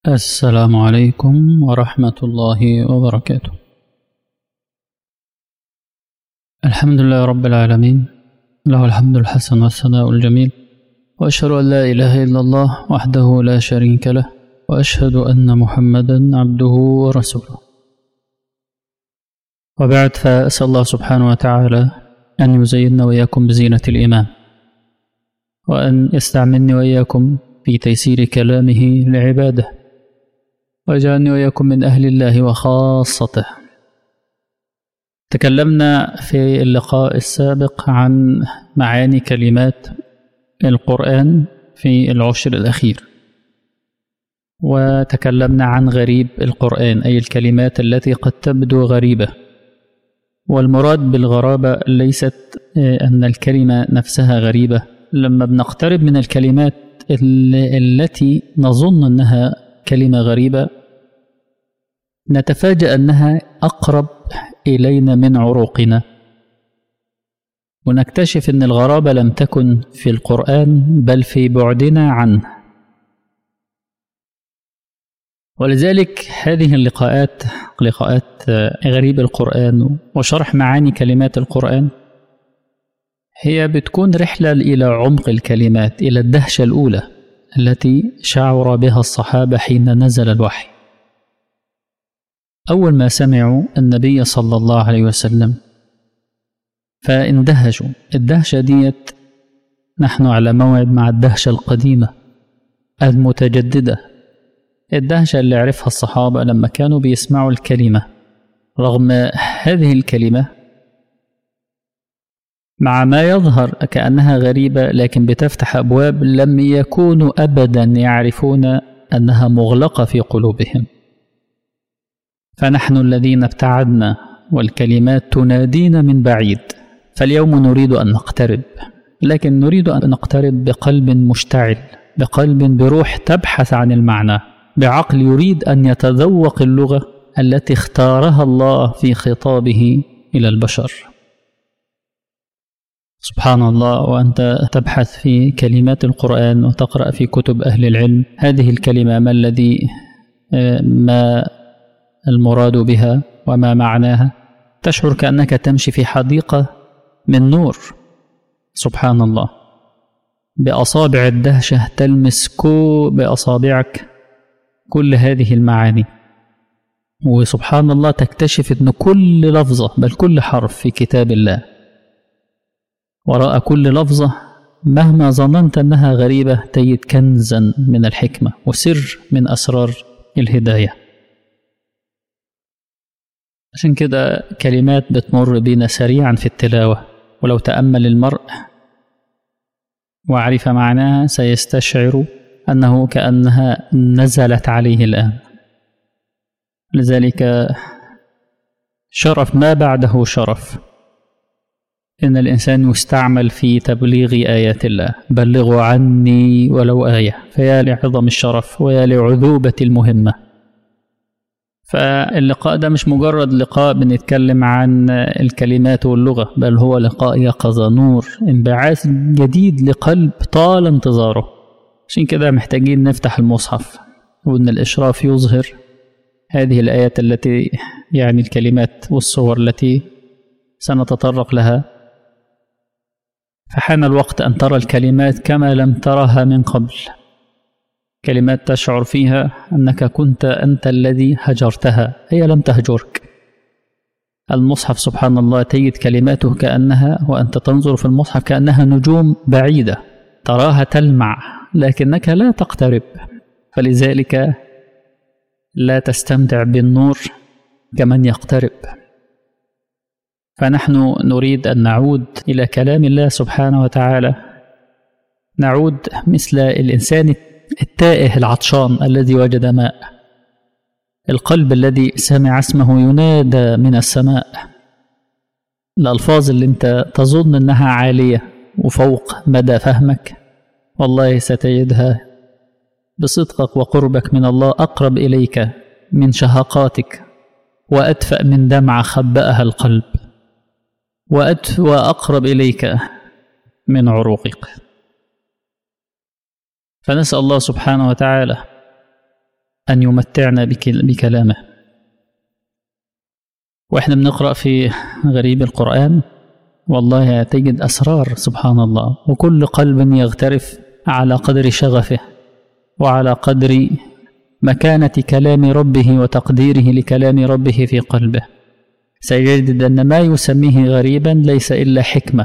السلام عليكم ورحمة الله وبركاته. الحمد لله رب العالمين، له الحمد الحسن والثناء الجميل، وأشهد أن لا إله إلا الله وحده لا شريك له، وأشهد أن محمدا عبده ورسوله. وبعد فأسأل الله سبحانه وتعالى أن يزيننا وإياكم بزينة الإيمان، وأن يستعملني وإياكم في تيسير كلامه لعباده. وجعلني وإياكم من أهل الله وخاصته تكلمنا في اللقاء السابق عن معاني كلمات القرآن في العشر الأخير وتكلمنا عن غريب القرآن أي الكلمات التي قد تبدو غريبة والمراد بالغرابة ليست أن الكلمة نفسها غريبة لما بنقترب من الكلمات التي نظن أنها كلمة غريبة نتفاجأ أنها أقرب إلينا من عروقنا ونكتشف أن الغرابة لم تكن في القرآن بل في بعدنا عنه ولذلك هذه اللقاءات لقاءات غريب القرآن وشرح معاني كلمات القرآن هي بتكون رحلة إلى عمق الكلمات إلى الدهشة الأولى التي شعر بها الصحابة حين نزل الوحي أول ما سمعوا النبي صلى الله عليه وسلم فاندهشوا الدهشة ديت نحن على موعد مع الدهشة القديمة المتجددة الدهشة اللي عرفها الصحابة لما كانوا بيسمعوا الكلمة رغم هذه الكلمة مع ما يظهر كأنها غريبة لكن بتفتح أبواب لم يكونوا أبدا يعرفون أنها مغلقة في قلوبهم فنحن الذين ابتعدنا والكلمات تنادينا من بعيد فاليوم نريد أن نقترب لكن نريد أن نقترب بقلب مشتعل بقلب بروح تبحث عن المعنى بعقل يريد أن يتذوق اللغة التي اختارها الله في خطابه إلى البشر سبحان الله وأنت تبحث في كلمات القرآن وتقرأ في كتب أهل العلم هذه الكلمة ما الذي ما المراد بها وما معناها تشعر كأنك تمشي في حديقة من نور سبحان الله بأصابع الدهشة تلمس كو بأصابعك كل هذه المعاني وسبحان الله تكتشف أن كل لفظة بل كل حرف في كتاب الله وراء كل لفظة مهما ظننت أنها غريبة تجد كنزا من الحكمة وسر من أسرار الهداية عشان كده كلمات بتمر بينا سريعا في التلاوة ولو تأمل المرء وعرف معناها سيستشعر أنه كأنها نزلت عليه الآن لذلك شرف ما بعده شرف إن الإنسان يستعمل في تبليغ آيات الله بلغوا عني ولو آية فيا لعظم الشرف ويا لعذوبة المهمة فاللقاء ده مش مجرد لقاء بنتكلم عن الكلمات واللغة بل هو لقاء يقظة نور انبعاث جديد لقلب طال انتظاره عشان كده محتاجين نفتح المصحف وإن الإشراف يظهر هذه الآيات التي يعني الكلمات والصور التي سنتطرق لها فحان الوقت أن ترى الكلمات كما لم ترها من قبل كلمات تشعر فيها أنك كنت أنت الذي هجرتها هي لم تهجرك المصحف سبحان الله تجد كلماته كأنها وأنت تنظر في المصحف كأنها نجوم بعيدة تراها تلمع لكنك لا تقترب فلذلك لا تستمتع بالنور كمن يقترب فنحن نريد أن نعود إلى كلام الله سبحانه وتعالى نعود مثل الإنسان التائه العطشان الذي وجد ماء القلب الذي سمع اسمه ينادى من السماء الألفاظ اللي أنت تظن أنها عالية وفوق مدى فهمك والله ستجدها بصدقك وقربك من الله أقرب إليك من شهقاتك وأدفأ من دمعة خبأها القلب وأدف وأقرب إليك من عروقك فنسأل الله سبحانه وتعالى أن يمتعنا بكلامه وإحنا بنقرأ في غريب القرآن والله تجد أسرار سبحان الله وكل قلب يغترف على قدر شغفه وعلى قدر مكانة كلام ربه وتقديره لكلام ربه في قلبه سيجد أن ما يسميه غريبا ليس إلا حكمة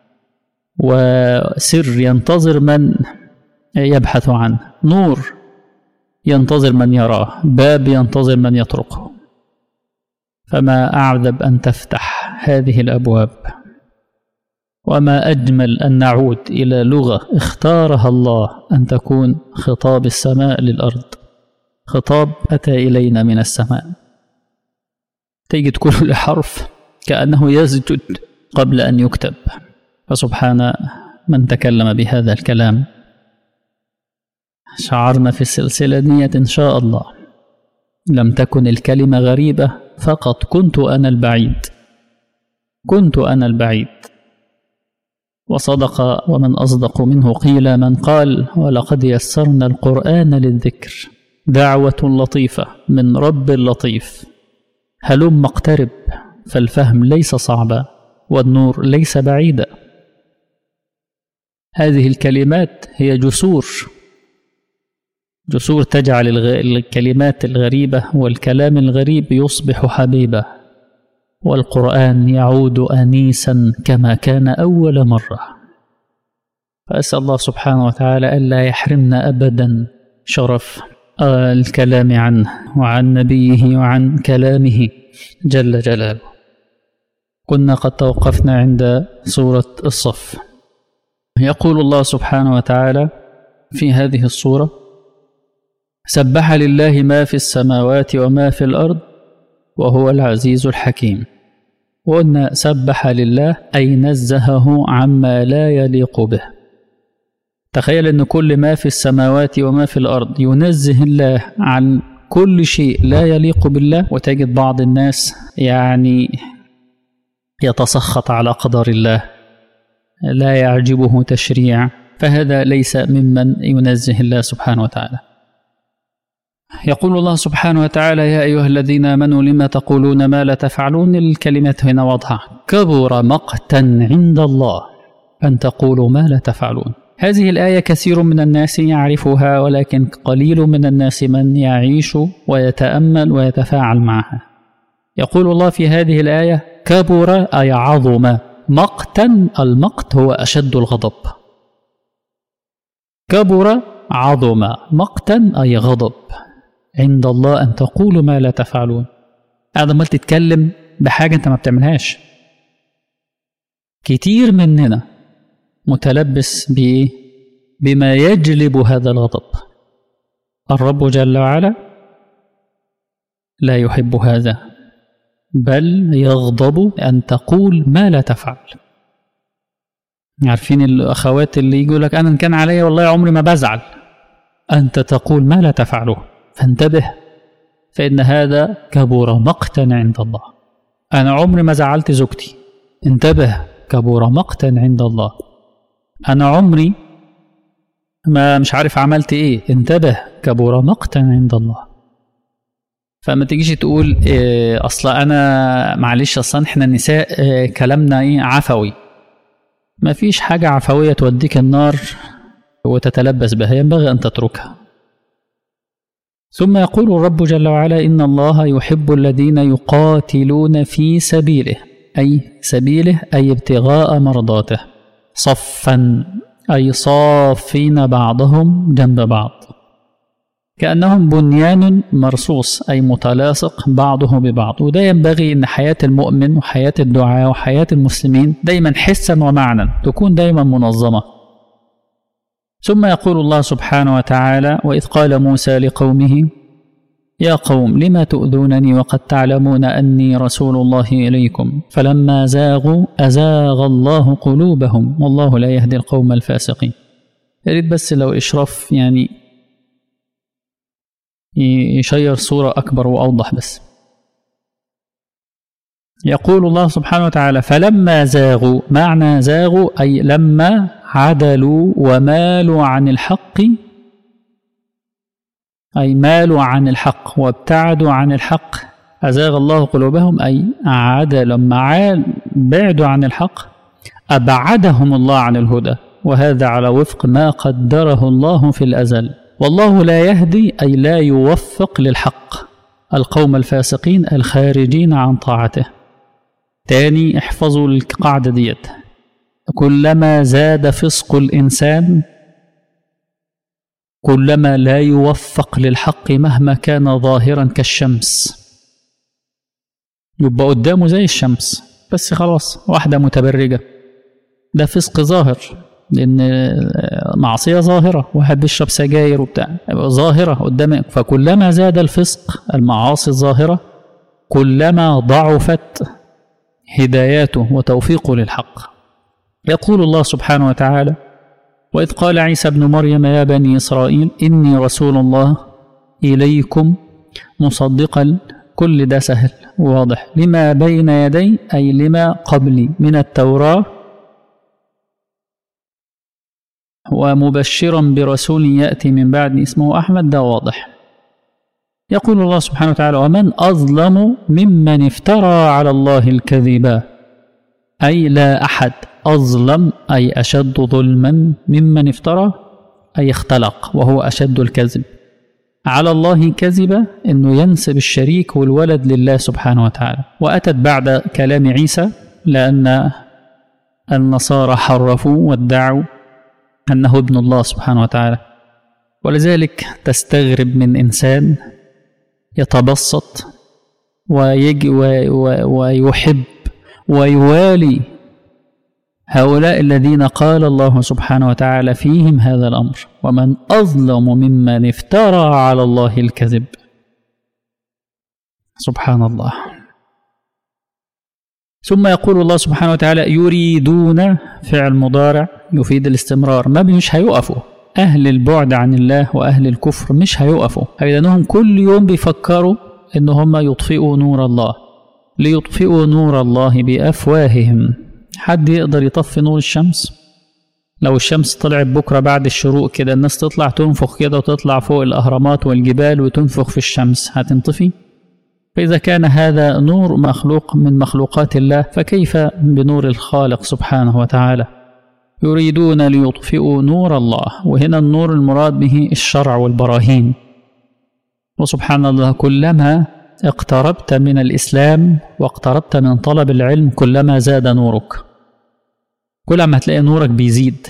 وسر ينتظر من يبحث عنه نور ينتظر من يراه باب ينتظر من يطرقه فما أعذب أن تفتح هذه الأبواب وما أجمل أن نعود إلى لغة اختارها الله أن تكون خطاب السماء للأرض خطاب أتى إلينا من السماء تجد كل حرف كأنه يسجد قبل أن يكتب فسبحان من تكلم بهذا الكلام شعرنا في السلسلة نية إن شاء الله لم تكن الكلمة غريبة فقط كنت أنا البعيد كنت أنا البعيد وصدق ومن أصدق منه قيل من قال ولقد يسرنا القرآن للذكر دعوة لطيفة من رب لطيف هلم اقترب فالفهم ليس صعبا والنور ليس بعيدا هذه الكلمات هي جسور جسور تجعل الكلمات الغريبة والكلام الغريب يصبح حبيبا والقرآن يعود أنيسا كما كان أول مرة فأسأل الله سبحانه وتعالى ألا يحرمنا أبدا شرف الكلام عنه وعن نبيه وعن كلامه جل جلاله كنا قد توقفنا عند سورة الصف يقول الله سبحانه وتعالى في هذه الصورة سبح لله ما في السماوات وما في الأرض وهو العزيز الحكيم وقلنا سبح لله أي نزهه عما لا يليق به تخيل أن كل ما في السماوات وما في الأرض ينزه الله عن كل شيء لا يليق بالله وتجد بعض الناس يعني يتسخط على قدر الله لا يعجبه تشريع فهذا ليس ممن ينزه الله سبحانه وتعالى يقول الله سبحانه وتعالى يا أيها الذين آمنوا لما تقولون ما لا تفعلون الكلمات هنا واضحة كبر مقتا عند الله أن تقولوا ما لا تفعلون هذه الآية كثير من الناس يعرفها ولكن قليل من الناس من يعيش ويتأمل ويتفاعل معها يقول الله في هذه الآية كبر أي عظم مقتا المقت هو أشد الغضب كبر عظم مقتا أي غضب عند الله أن تقولوا ما لا تفعلون قاعد عمال تتكلم بحاجة أنت ما بتعملهاش كتير مننا متلبس بإيه؟ بما يجلب هذا الغضب الرب جل وعلا لا يحب هذا بل يغضب أن تقول ما لا تفعل عارفين الأخوات اللي يقول لك أنا كان عليا والله عمري ما بزعل أنت تقول ما لا تفعله فانتبه فإن هذا كبر مقتا عند الله أنا عمري ما زعلت زوجتي انتبه كبر مقتا عند الله أنا عمري ما مش عارف عملت إيه انتبه كبر مقتا عند الله فما تجيش تقول إيه أصل أنا معلش أصلا إحنا النساء إيه كلامنا إيه عفوي ما فيش حاجة عفوية توديك النار وتتلبس بها ينبغي أن تتركها ثم يقول الرب جل وعلا إن الله يحب الذين يقاتلون في سبيله أي سبيله أي ابتغاء مرضاته صفا أي صافين بعضهم جنب بعض كأنهم بنيان مرصوص أي متلاصق بعضه ببعض وده ينبغي أن حياة المؤمن وحياة الدعاء وحياة المسلمين دايما حسا ومعنى تكون دايما منظمة ثم يقول الله سبحانه وتعالى وإذ قال موسى لقومه يا قوم لما تؤذونني وقد تعلمون أني رسول الله إليكم فلما زاغوا أزاغ الله قلوبهم والله لا يهدي القوم الفاسقين يريد بس لو إشراف يعني يشير صورة أكبر وأوضح بس يقول الله سبحانه وتعالى فلما زاغوا معنى زاغوا أي لما عدلوا ومالوا عن الحق أي مالوا عن الحق وابتعدوا عن الحق أزاغ الله قلوبهم أي عاد لما بعدوا عن الحق أبعدهم الله عن الهدى وهذا على وفق ما قدره الله في الأزل والله لا يهدي أي لا يوفق للحق القوم الفاسقين الخارجين عن طاعته تاني احفظوا القاعدة ديت كلما زاد فسق الإنسان كلما لا يوفق للحق مهما كان ظاهرا كالشمس يبقى قدامه زي الشمس بس خلاص واحدة متبرجة ده فسق ظاهر لأن معصية ظاهرة واحد بيشرب سجاير وبتاع ظاهرة قدامك فكلما زاد الفسق المعاصي الظاهرة كلما ضعفت هداياته وتوفيقه للحق يقول الله سبحانه وتعالى وإذ قال عيسى ابن مريم يا بني إسرائيل إني رسول الله إليكم مصدقا كل ده سهل وواضح لما بين يدي أي لما قبلي من التوراة ومبشرا برسول يأتي من بعد اسمه أحمد ده واضح يقول الله سبحانه وتعالى ومن أظلم ممن افترى على الله الكذبا أي لا أحد أظلم أي أشد ظلما ممن افترى أي اختلق وهو أشد الكذب على الله كذبا أنه ينسب الشريك والولد لله سبحانه وتعالى وأتت بعد كلام عيسى لأن النصارى حرفوا وادعوا أنه ابن الله سبحانه وتعالى ولذلك تستغرب من إنسان يتبسط ويجي ويحب ويوالي هؤلاء الذين قال الله سبحانه وتعالى فيهم هذا الأمر ومن أظلم ممن افترى على الله الكذب سبحان الله ثم يقول الله سبحانه وتعالى يريدون فعل مضارع يفيد الاستمرار ما مش هيقفوا أهل البعد عن الله وأهل الكفر مش هيقفوا لأنهم كل يوم بيفكروا إن هم يطفئوا نور الله ليطفئوا نور الله بأفواههم حد يقدر يطفي نور الشمس لو الشمس طلعت بكرة بعد الشروق كده الناس تطلع تنفخ كده وتطلع فوق الأهرامات والجبال وتنفخ في الشمس هتنطفي فإذا كان هذا نور مخلوق من مخلوقات الله فكيف بنور الخالق سبحانه وتعالى يريدون ليطفئوا نور الله وهنا النور المراد به الشرع والبراهين وسبحان الله كلما اقتربت من الإسلام واقتربت من طلب العلم كلما زاد نورك كلما هتلاقي نورك بيزيد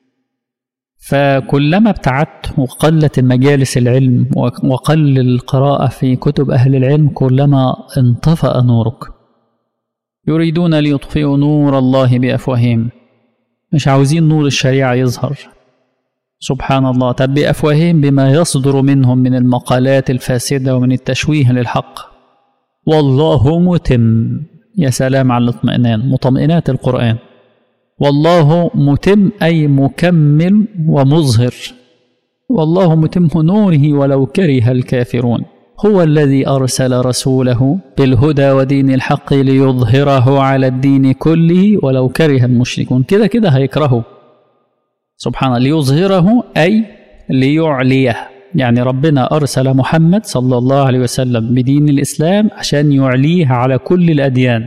فكلما ابتعدت وقلت المجالس العلم وقل القراءة في كتب أهل العلم كلما انطفأ نورك يريدون ليطفئوا نور الله بأفواههم مش عاوزين نور الشريعة يظهر سبحان الله طب بأفواههم بما يصدر منهم من المقالات الفاسدة ومن التشويه للحق والله متم يا سلام على الاطمئنان مطمئنات القرآن والله متم أي مكمل ومظهر والله متم نوره ولو كره الكافرون هو الذي أرسل رسوله بالهدى ودين الحق ليظهره على الدين كله ولو كره المشركون كده كده هيكرهه سبحان الله ليظهره أي ليعليه يعني ربنا أرسل محمد صلى الله عليه وسلم بدين الإسلام عشان يعليه على كل الأديان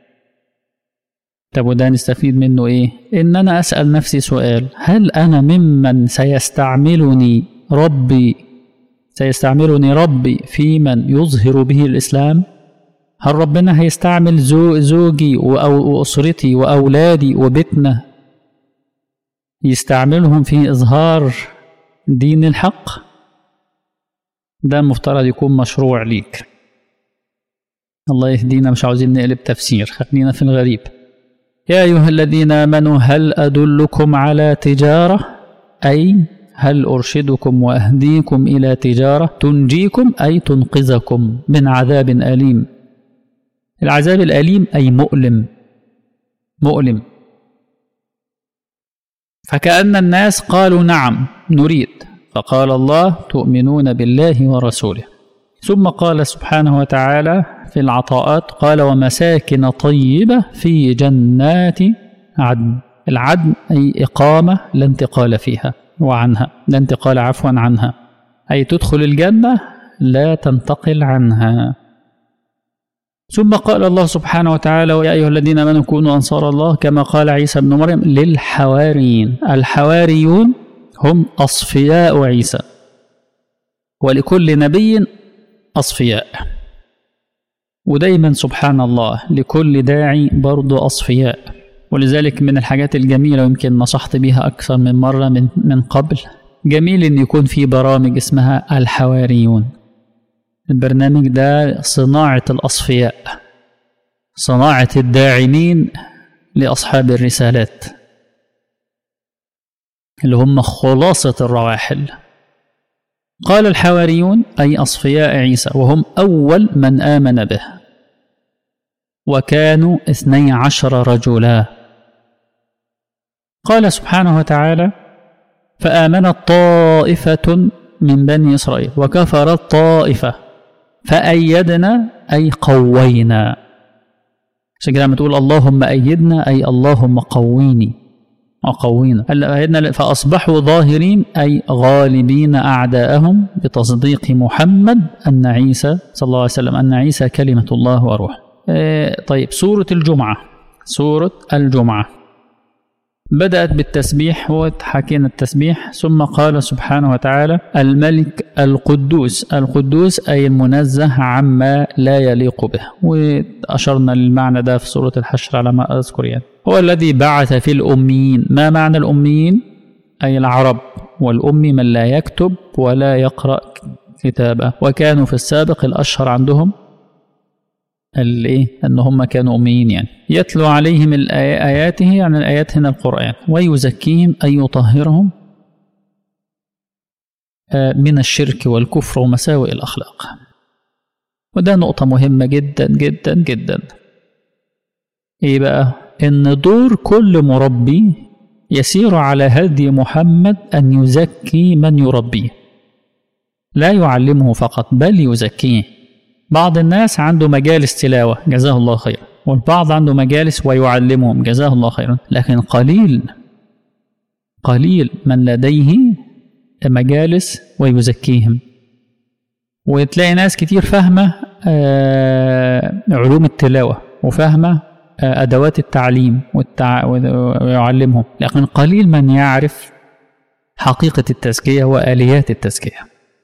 طب وده نستفيد منه إيه؟ إن أنا أسأل نفسي سؤال هل أنا ممن سيستعملني ربي سيستعملني ربي في من يظهر به الإسلام؟ هل ربنا هيستعمل زو زوجي وأسرتي وأولادي وبيتنا يستعملهم في إظهار دين الحق؟ ده المفترض يكون مشروع ليك الله يهدينا مش عاوزين نقلب تفسير خلينا في الغريب يا أيها الذين آمنوا هل أدلكم على تجارة أي هل أرشدكم وأهديكم إلى تجارة تنجيكم أي تنقذكم من عذاب أليم العذاب الأليم أي مؤلم مؤلم فكأن الناس قالوا نعم نريد فقال الله تؤمنون بالله ورسوله ثم قال سبحانه وتعالى في العطاءات قال ومساكن طيبة في جنات عدن العدن أي إقامة لا انتقال فيها وعنها لا انتقال عفوا عنها أي تدخل الجنة لا تنتقل عنها ثم قال الله سبحانه وتعالى يا أيها الذين آمنوا كونوا أنصار الله كما قال عيسى بن مريم للحواريين الحواريون هم أصفياء عيسى ولكل نبي أصفياء ودايما سبحان الله لكل داعي برضو أصفياء ولذلك من الحاجات الجميلة ويمكن نصحت بها أكثر من مرة من, من قبل جميل إن يكون في برامج اسمها الحواريون البرنامج ده صناعة الأصفياء صناعة الداعمين لأصحاب الرسالات اللي هم خلاصة الرواحل قال الحواريون أي أصفياء عيسى وهم أول من آمن به وكانوا اثني عشر رجلا قال سبحانه وتعالى فآمنت طائفة من بني إسرائيل وكفرت طائفة فأيدنا أي قوينا عشان كده لما تقول اللهم أيدنا أي اللهم قويني وقوينا أيدنا فأصبحوا ظاهرين أي غالبين أعداءهم بتصديق محمد أن عيسى صلى الله عليه وسلم أن عيسى كلمة الله وروح طيب سورة الجمعة سورة الجمعة بدأت بالتسبيح وحكينا التسبيح ثم قال سبحانه وتعالى الملك القدوس القدوس أي المنزه عما لا يليق به وأشرنا للمعنى ده في سورة الحشر على ما أذكر يعني هو الذي بعث في الأميين ما معنى الأميين أي العرب والأمي من لا يكتب ولا يقرأ كتابة وكانوا في السابق الأشهر عندهم الايه ان هم كانوا اميين يعني يتلو عليهم اياته يعني الايات هنا القران ويزكيهم اي يطهرهم من الشرك والكفر ومساوئ الاخلاق وده نقطه مهمه جدا جدا جدا ايه بقى ان دور كل مربي يسير على هدي محمد ان يزكي من يربيه لا يعلمه فقط بل يزكيه بعض الناس عنده مجالس تلاوة جزاه الله خيرا والبعض عنده مجالس ويعلمهم جزاه الله خيرا لكن قليل قليل من لديه مجالس ويزكيهم وتلاقي ناس كتير فاهمة علوم التلاوة وفاهمة أدوات التعليم والتع... ويعلمهم لكن قليل من يعرف حقيقة التزكية وآليات التزكية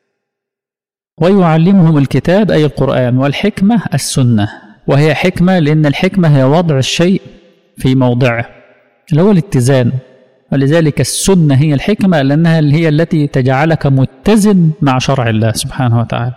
ويعلمهم الكتاب أي القرآن والحكمة السنة وهي حكمة لأن الحكمة هي وضع الشيء في موضعه اللي هو الاتزان ولذلك السنة هي الحكمة لأنها هي التي تجعلك متزن مع شرع الله سبحانه وتعالى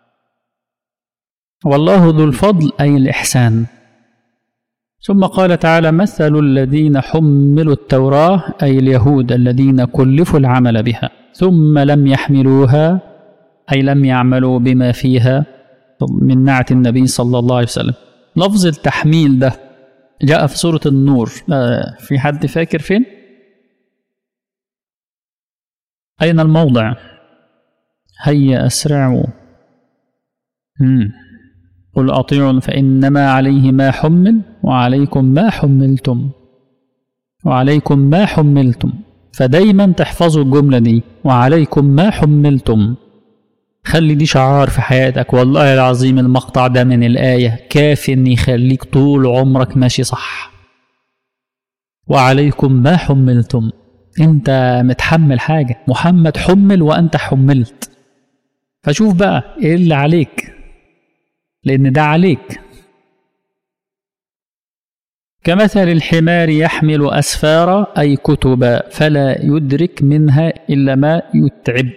والله ذو الفضل أي الإحسان ثم قال تعالى مثل الذين حملوا التوراة أي اليهود الذين كلفوا العمل بها ثم لم يحملوها أي لم يعملوا بما فيها من نعت النبي صلى الله عليه وسلم لفظ التحميل ده جاء في سورة النور في حد فاكر فين؟ أين الموضع؟ هيا أسرعوا قل أطيعوا فإنما عليه ما حمل وعليكم ما حملتم وعليكم ما حملتم فدايما تحفظوا الجملة دي وعليكم ما حملتم خلي دي شعار في حياتك والله العظيم المقطع ده من الآية كاف إن يخليك طول عمرك ماشي صح وعليكم ما حملتم انت متحمل حاجة محمد حمل وانت حملت فشوف بقى ايه اللي عليك لان ده عليك كمثل الحمار يحمل أسفارا أي كتبا فلا يدرك منها إلا ما يتعب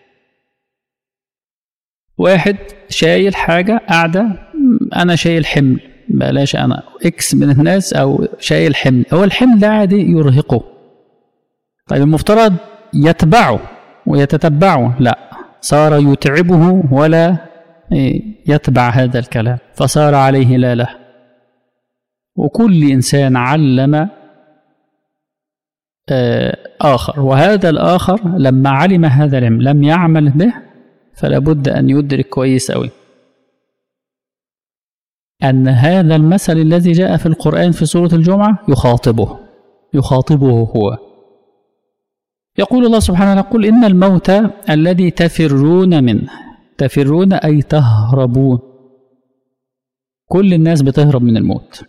واحد شايل حاجة قاعدة أنا شايل حمل بلاش أنا إكس من الناس أو شايل حمل هو الحمل ده عادي يرهقه طيب المفترض يتبعه ويتتبعه لا صار يتعبه ولا يتبع هذا الكلام فصار عليه لا له وكل إنسان علم آخر وهذا الآخر لما علم هذا العلم لم يعمل به فلا بد أن يدرك كويس أوي أن هذا المثل الذي جاء في القرآن في سورة الجمعة يخاطبه يخاطبه هو يقول الله سبحانه وتعالى قل إن الموت الذي تفرون منه تفرون أي تهربون كل الناس بتهرب من الموت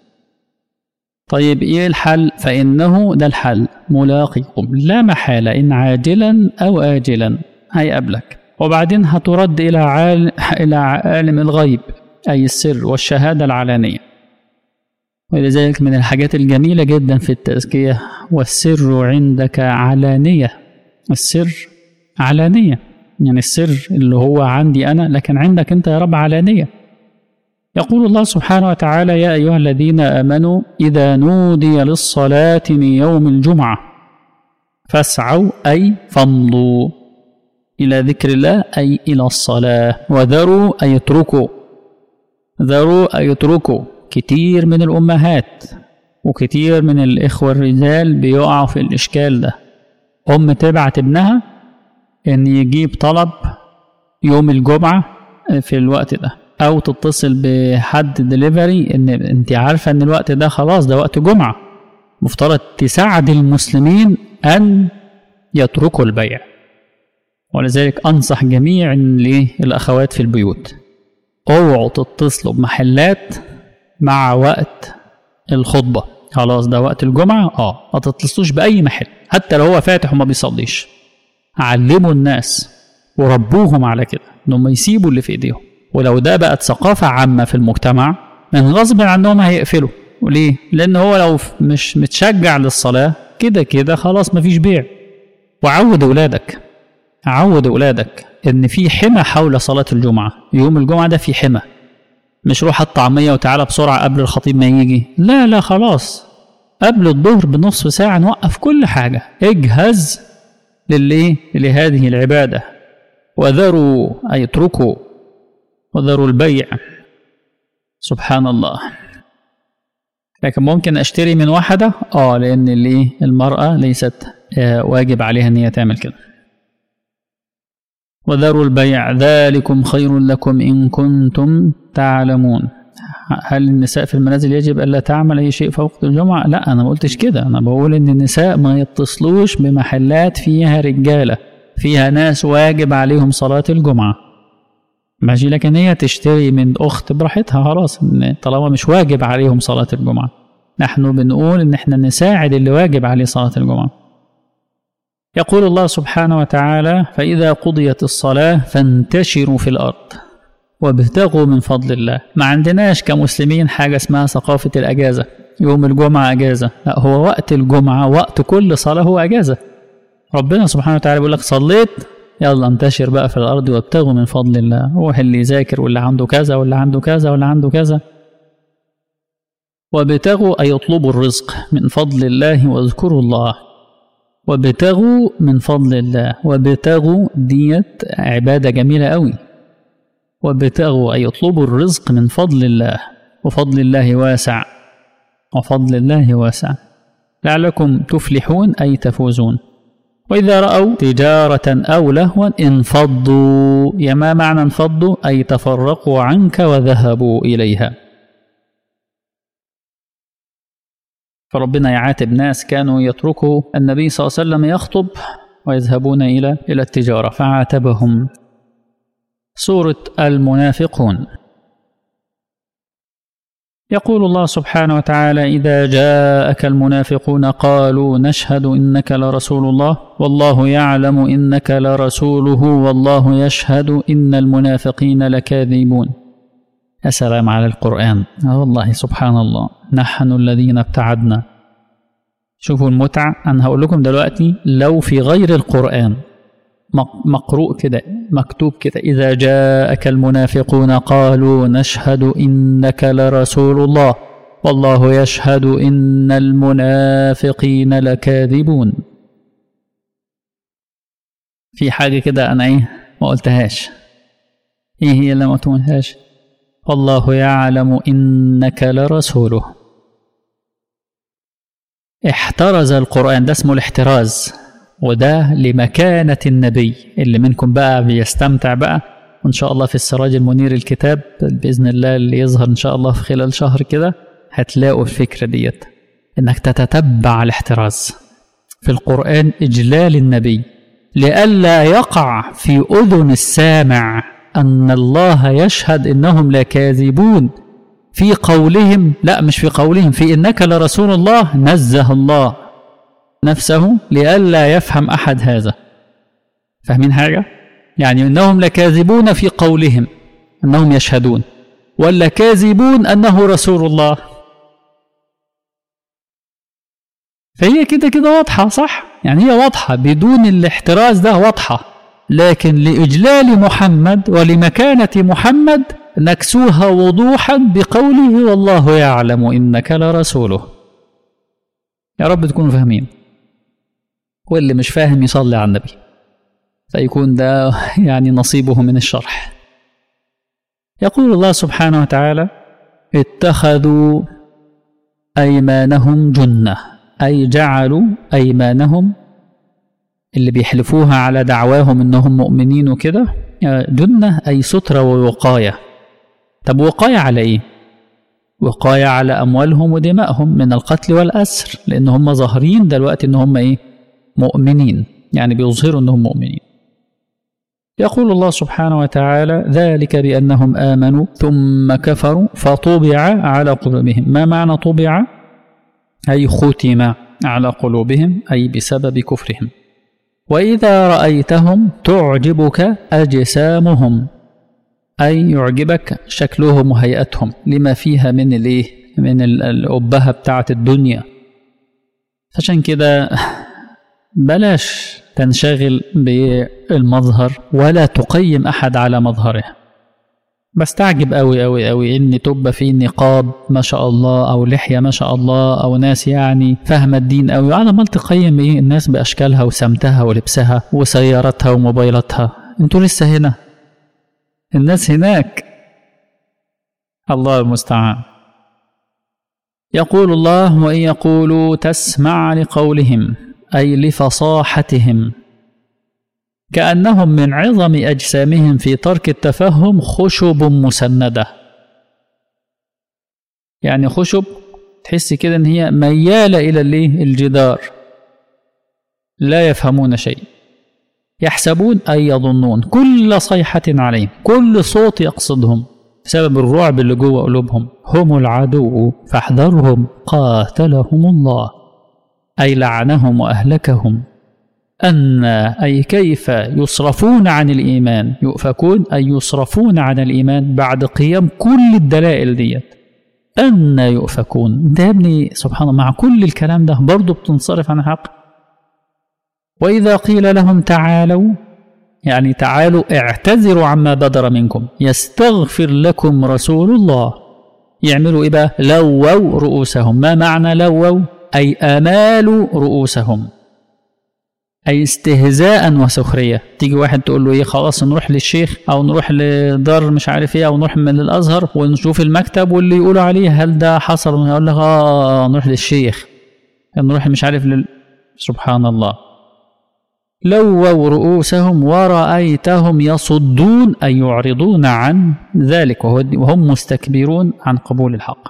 طيب إيه الحل فإنه ده الحل ملاقيكم لا محالة إن عاجلا أو آجلا هيقابلك وبعدين هترد إلى عالم, إلى عالم الغيب أي السر والشهادة العلانية ولذلك من الحاجات الجميلة جدا في التزكية والسر عندك علانية السر علانية يعني السر اللي هو عندي أنا لكن عندك أنت يا رب علانية يقول الله سبحانه وتعالى يا أيها الذين آمنوا إذا نودي للصلاة من يوم الجمعة فاسعوا أي فامضوا إلى ذكر الله أي إلى الصلاة وذروا أي اتركوا ذروا أي اتركوا كتير من الأمهات وكتير من الإخوة الرجال بيقعوا في الإشكال ده أم تبعت ابنها إن يجيب طلب يوم الجمعة في الوقت ده أو تتصل بحد دليفري إن أنت عارفة إن الوقت ده خلاص ده وقت جمعة مفترض تساعد المسلمين أن يتركوا البيع ولذلك أنصح جميع الأخوات في البيوت اوعوا تتصلوا بمحلات مع وقت الخطبة خلاص ده وقت الجمعة اه ما تتصلوش بأي محل حتى لو هو فاتح وما بيصليش علموا الناس وربوهم على كده انهم يسيبوا اللي في ايديهم ولو ده بقت ثقافة عامة في المجتمع من غصب عنهم هيقفلوا وليه؟ لأن هو لو مش متشجع للصلاة كده كده خلاص مفيش بيع وعود أولادك عود أولادك إن في حمى حول صلاة الجمعة يوم الجمعة ده في حمى مش روح الطعمية وتعالى بسرعة قبل الخطيب ما يجي لا لا خلاص قبل الظهر بنصف ساعة نوقف كل حاجة اجهز للإيه؟ لهذه العبادة وذروا أي اتركوا وذروا البيع سبحان الله لكن ممكن اشتري من واحدة اه لان اللي المرأة ليست واجب عليها ان هي تعمل كده وذروا البيع ذلكم خير لكم ان كنتم تعلمون هل النساء في المنازل يجب الا تعمل اي شيء فوق الجمعة لا انا ما قلتش كده انا بقول ان النساء ما يتصلوش بمحلات فيها رجالة فيها ناس واجب عليهم صلاة الجمعة ماشي لكن هي تشتري من أخت براحتها خلاص طالما مش واجب عليهم صلاة الجمعة نحن بنقول إن إحنا نساعد اللي واجب عليه صلاة الجمعة يقول الله سبحانه وتعالى فإذا قضيت الصلاة فانتشروا في الأرض وابتغوا من فضل الله ما عندناش كمسلمين حاجة اسمها ثقافة الأجازة يوم الجمعة أجازة لا هو وقت الجمعة وقت كل صلاة هو أجازة ربنا سبحانه وتعالى بيقول لك صليت يلا انتشر بقى في الأرض وابتغوا من فضل الله هو اللي يذاكر واللي عنده كذا واللي عنده كذا واللي عنده كذا وابتغوا أي اطلبوا الرزق من فضل الله واذكروا الله وابتغوا من فضل الله وابتغوا ديت عبادة جميلة قوي وابتغوا أي اطلبوا الرزق من فضل الله وفضل الله واسع وفضل الله واسع لعلكم تفلحون أي تفوزون وإذا رأوا تجارة أو لهوا انفضوا يا ما معنى انفضوا أي تفرقوا عنك وذهبوا إليها فربنا يعاتب ناس كانوا يتركوا النبي صلى الله عليه وسلم يخطب ويذهبون إلى إلى التجارة فعاتبهم سورة المنافقون يقول الله سبحانه وتعالى إذا جاءك المنافقون قالوا نشهد إنك لرسول الله والله يعلم إنك لرسوله والله يشهد إن المنافقين لكاذبون يا سلام على القرآن آه والله سبحان الله نحن الذين ابتعدنا شوفوا المتعة أنا هقول لكم دلوقتي لو في غير القرآن مقروء كده مكتوب كده إذا جاءك المنافقون قالوا نشهد إنك لرسول الله والله يشهد إن المنافقين لكاذبون في حاجة كده أنا إيه ما قلتهاش إيه هي اللي ما قلتهاش والله يعلم إنك لرسوله احترز القرآن ده اسمه الاحتراز وده لمكانة النبي اللي منكم بقى بيستمتع بقى وإن شاء الله في السراج المنير الكتاب بإذن الله اللي يظهر إن شاء الله في خلال شهر كده هتلاقوا الفكرة ديت إنك تتتبع الاحتراز في القرآن إجلال النبي لئلا يقع في أذن السامع أن الله يشهد إنهم لكاذبون في قولهم لا مش في قولهم في إنك لرسول الله نزه الله نفسه لئلا يفهم أحد هذا فاهمين حاجة؟ يعني إنهم لكاذبون في قولهم أنهم يشهدون ولا كاذبون أنه رسول الله فهي كده كده واضحة صح يعني هي واضحة بدون الاحتراز ده واضحة لكن لإجلال محمد ولمكانة محمد نكسوها وضوحا بقوله والله يعلم إنك لرسوله يا رب تكونوا فاهمين واللي مش فاهم يصلي على النبي فيكون ده يعني نصيبه من الشرح يقول الله سبحانه وتعالى اتخذوا أيمانهم جنة أي جعلوا أيمانهم اللي بيحلفوها على دعواهم إنهم مؤمنين وكده جنة أي سترة ووقاية طب وقاية على إيه؟ وقاية على أموالهم ودمائهم من القتل والأسر لأن هم ظاهرين دلوقتي إن هم إيه؟ مؤمنين يعني بيظهروا إنهم مؤمنين يقول الله سبحانه وتعالى ذلك بأنهم آمنوا ثم كفروا فطبع على قلوبهم ما معنى طبع أي ختم على قلوبهم أي بسبب كفرهم وإذا رأيتهم تعجبك أجسامهم أي يعجبك شكلهم وهيئتهم لما فيها من الإيه من الأبهة بتاعة الدنيا عشان كده بلاش تنشغل بالمظهر ولا تقيم أحد على مظهره بستعجب أوي أوي أوي إن تبقى في نقاب ما شاء الله أو لحية ما شاء الله أو ناس يعني فاهمة الدين أوي على ما تقيم إيه الناس بأشكالها وسمتها ولبسها وسيارتها وموبايلاتها أنتوا لسه هنا الناس هناك الله المستعان يقول الله وإن يقولوا تسمع لقولهم أي لفصاحتهم كأنهم من عظم أجسامهم في ترك التفهم خشب مسندة يعني خشب تحس كده إن هي ميالة إلى الجدار لا يفهمون شيء يحسبون أي يظنون كل صيحة عليهم كل صوت يقصدهم بسبب الرعب اللي جوه قلوبهم هم العدو فاحذرهم قاتلهم الله أي لعنهم وأهلكهم أن أي كيف يصرفون عن الإيمان يؤفكون أي يصرفون عن الإيمان بعد قيام كل الدلائل ديت أن يؤفكون ده يا ابني سبحان الله مع كل الكلام ده برضه بتنصرف عن الحق وإذا قيل لهم تعالوا يعني تعالوا اعتذروا عما بدر منكم يستغفر لكم رسول الله يعملوا إيه بقى لووا رؤوسهم ما معنى لووا أي أمالوا رؤوسهم أي استهزاء وسخرية تيجي واحد تقول له إيه خلاص نروح للشيخ أو نروح لدار مش عارف إيه أو نروح من الأزهر ونشوف المكتب واللي يقولوا عليه هل ده حصل يقول لك آه نروح للشيخ نروح مش عارف لل... سبحان الله لووا رؤوسهم ورأيتهم يصدون أي يعرضون عن ذلك وهم مستكبرون عن قبول الحق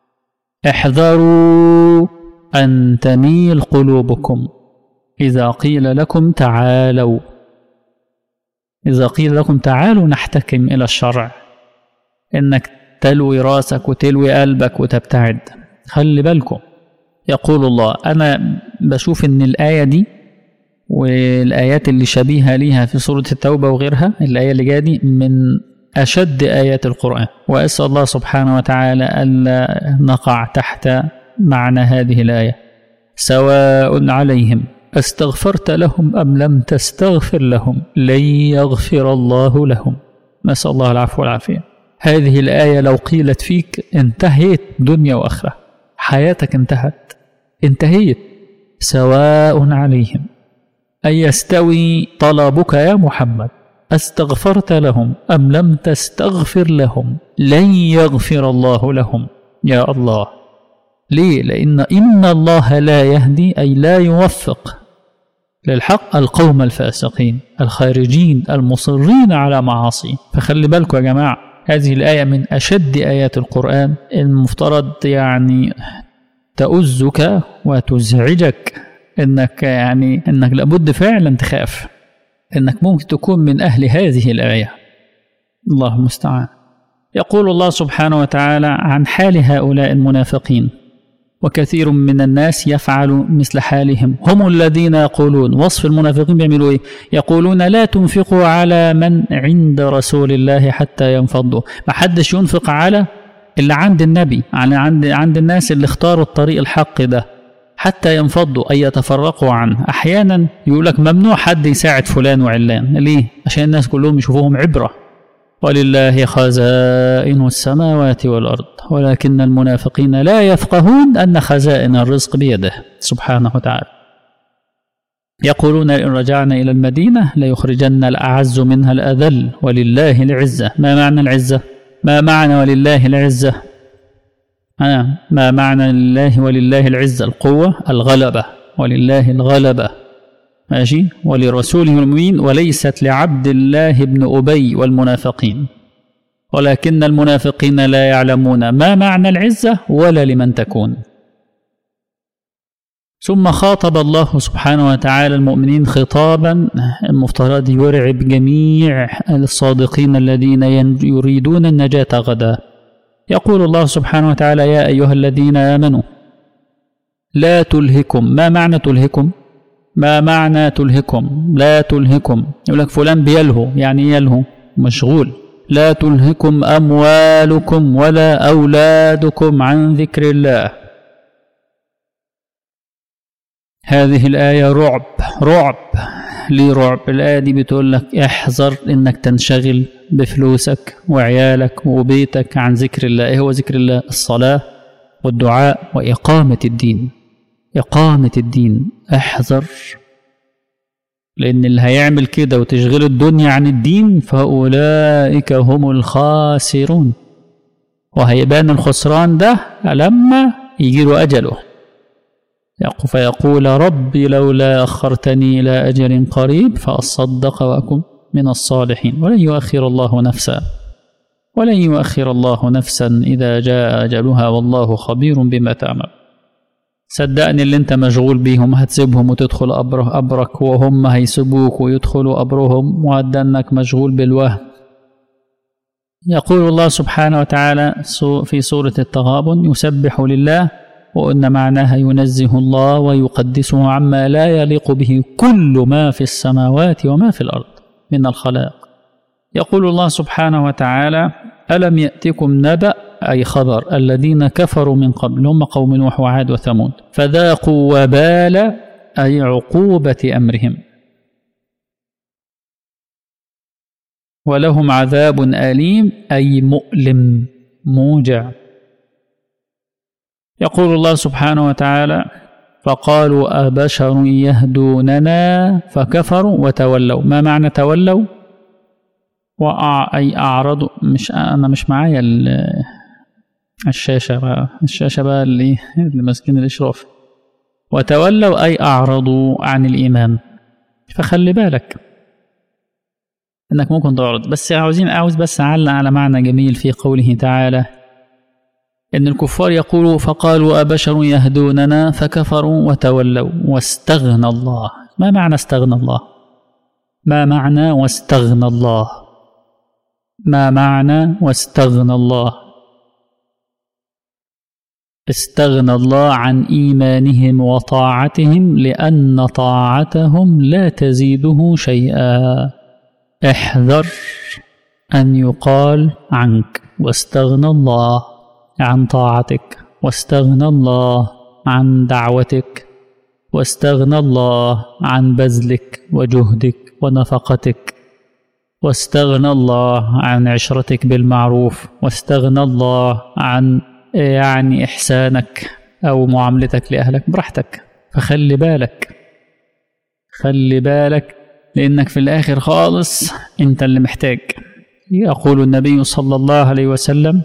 احذروا أن تميل قلوبكم إذا قيل لكم تعالوا إذا قيل لكم تعالوا نحتكم إلى الشرع إنك تلوي راسك وتلوي قلبك وتبتعد خلي بالكم يقول الله أنا بشوف إن الآية دي والآيات اللي شبيهة ليها في سورة التوبة وغيرها الآية اللي جاية دي من أشد آيات القرآن وأسأل الله سبحانه وتعالى ألا نقع تحت معنى هذه الآية سواء عليهم استغفرت لهم أم لم تستغفر لهم لن يغفر الله لهم نسأل الله العفو والعافية هذه الآية لو قيلت فيك انتهيت دنيا وآخرة حياتك انتهت انتهيت سواء عليهم أن يستوي طلبك يا محمد استغفرت لهم أم لم تستغفر لهم لن يغفر الله لهم يا الله ليه؟ لأن إن الله لا يهدي أي لا يوفق للحق القوم الفاسقين الخارجين المصرين على معاصي فخلي بالكم يا جماعة هذه الآية من أشد آيات القرآن المفترض يعني تؤزك وتزعجك انك يعني انك لابد فعلا تخاف انك ممكن تكون من اهل هذه الايه الله المستعان يقول الله سبحانه وتعالى عن حال هؤلاء المنافقين وكثير من الناس يفعل مثل حالهم هم الذين يقولون وصف المنافقين بيعملوا ايه يقولون لا تنفقوا على من عند رسول الله حتى ينفضوا ما حدش ينفق على اللي عند النبي على عند عند الناس اللي اختاروا الطريق الحق ده حتى ينفضوا أي يتفرقوا عنه أحيانا يقول لك ممنوع حد يساعد فلان وعلان ليه؟ عشان الناس كلهم يشوفوهم عبرة ولله خزائن السماوات والأرض ولكن المنافقين لا يفقهون أن خزائن الرزق بيده سبحانه وتعالى يقولون إن رجعنا إلى المدينة ليخرجن الأعز منها الأذل ولله العزة ما معنى العزة؟ ما معنى ولله العزة؟ آه. ما معنى لله ولله العزة القوة الغلبة ولله الغلبة ماشي ولرسوله المؤمنين وليست لعبد الله بن أبي والمنافقين ولكن المنافقين لا يعلمون ما معنى العزة ولا لمن تكون ثم خاطب الله سبحانه وتعالى المؤمنين خطابا المفترض يرعب جميع الصادقين الذين يريدون النجاة غدا يقول الله سبحانه وتعالى يا أيها الذين آمنوا لا تلهكم ما معنى تلهكم ما معنى تلهكم لا تلهكم يقول لك فلان بيلهو يعني يلهو مشغول لا تلهكم أموالكم ولا أولادكم عن ذكر الله هذه الآية رعب رعب ليه رعب الآية دي بتقول لك احذر إنك تنشغل بفلوسك وعيالك وبيتك عن ذكر الله إيه هو ذكر الله الصلاة والدعاء وإقامة الدين إقامة الدين احذر لأن اللي هيعمل كده وتشغل الدنيا عن الدين فأولئك هم الخاسرون وهيبان الخسران ده لما يجي له أجله فيقول ربي لولا أخرتني إلى أجل قريب فأصدق وأكن من الصالحين ولن يؤخر الله نفسا ولن يؤخر الله نفسا إذا جاء أجلها والله خبير بما تعمل صدقني اللي انت مشغول بيهم هتسيبهم وتدخل أبره أبرك وهم هيسيبوك ويدخلوا أبرهم وعدنك مشغول بالوهم يقول الله سبحانه وتعالى في سورة التغابن يسبح لله وأن معناها ينزه الله ويقدسه عما لا يليق به كل ما في السماوات وما في الأرض من الخلائق يقول الله سبحانه وتعالى ألم يأتكم نبأ أي خبر الذين كفروا من قبل هم قوم نوح وعاد وثمود فذاقوا وبال أي عقوبة أمرهم ولهم عذاب أليم أي مؤلم موجع يقول الله سبحانه وتعالى فقالوا أبشر يهدوننا فكفروا وتولوا ما معنى تولوا وأع أي أعرضوا مش أنا مش معايا الشاشة بقى الشاشة بقى اللي اللي ماسكين الإشراف وتولوا أي أعرضوا عن الإيمان فخلي بالك إنك ممكن تعرض بس عاوزين عاوز بس أعلق على معنى جميل في قوله تعالى إن الكفار يقولوا فقالوا أبشر يهدوننا فكفروا وتولوا واستغنى الله ما معنى استغنى الله ما معنى واستغنى الله ما معنى واستغنى الله استغنى الله عن إيمانهم وطاعتهم لأن طاعتهم لا تزيده شيئا احذر أن يقال عنك واستغنى الله عن طاعتك واستغنى الله عن دعوتك واستغنى الله عن بذلك وجهدك ونفقتك واستغنى الله عن عشرتك بالمعروف واستغنى الله عن يعني إحسانك أو معاملتك لأهلك براحتك فخلي بالك خلي بالك لأنك في الآخر خالص أنت اللي محتاج يقول النبي صلى الله عليه وسلم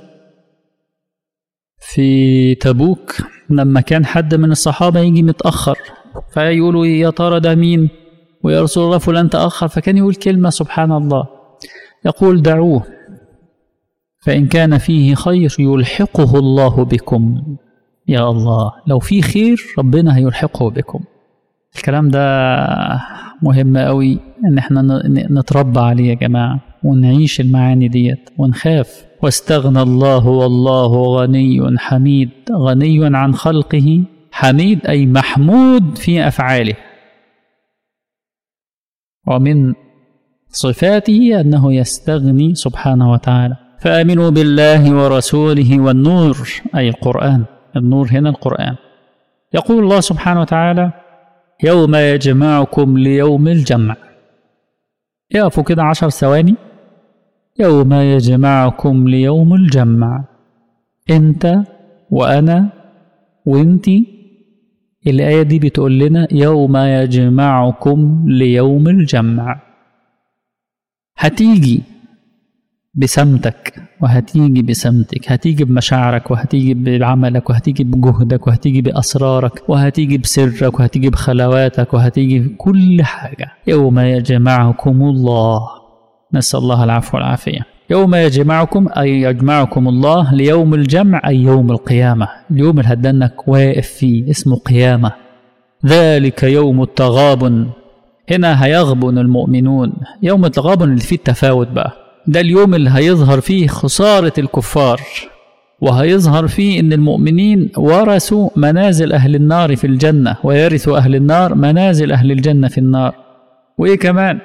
في تبوك لما كان حد من الصحابة يجي متأخر فيقولوا يا ترى ده مين ويا رسول الله فلان تأخر فكان يقول كلمة سبحان الله يقول دعوه فإن كان فيه خير يلحقه الله بكم يا الله لو في خير ربنا هيلحقه بكم الكلام ده مهم قوي ان احنا نتربى عليه يا جماعة ونعيش المعاني ديت ونخاف واستغنى الله والله غني حميد غني عن خلقه حميد أي محمود في أفعاله ومن صفاته أنه يستغني سبحانه وتعالى فآمنوا بالله ورسوله والنور أي القرآن النور هنا القرآن يقول الله سبحانه وتعالى يوم يجمعكم ليوم الجمع يقفوا كده عشر ثواني يوم يجمعكم ليوم الجمع انت وانا وانتي الآية دي بتقول لنا يوم يجمعكم ليوم الجمع هتيجي بسمتك وهتيجي بسمتك هتيجي بمشاعرك وهتيجي بعملك وهتيجي بجهدك وهتيجي بأسرارك وهتيجي بسرك وهتيجي بخلواتك وهتيجي بكل حاجة يوم يجمعكم الله نسأل الله العفو والعافية يوم يجمعكم أي يجمعكم الله ليوم الجمع أي يوم القيامة اليوم اللي هدنك واقف فيه اسمه قيامة ذلك يوم التغابن هنا هيغبن المؤمنون يوم التغابن اللي فيه التفاوت بقى ده اليوم اللي هيظهر فيه خسارة الكفار وهيظهر فيه ان المؤمنين ورثوا منازل اهل النار في الجنة ويرثوا اهل النار منازل اهل الجنة في النار وايه كمان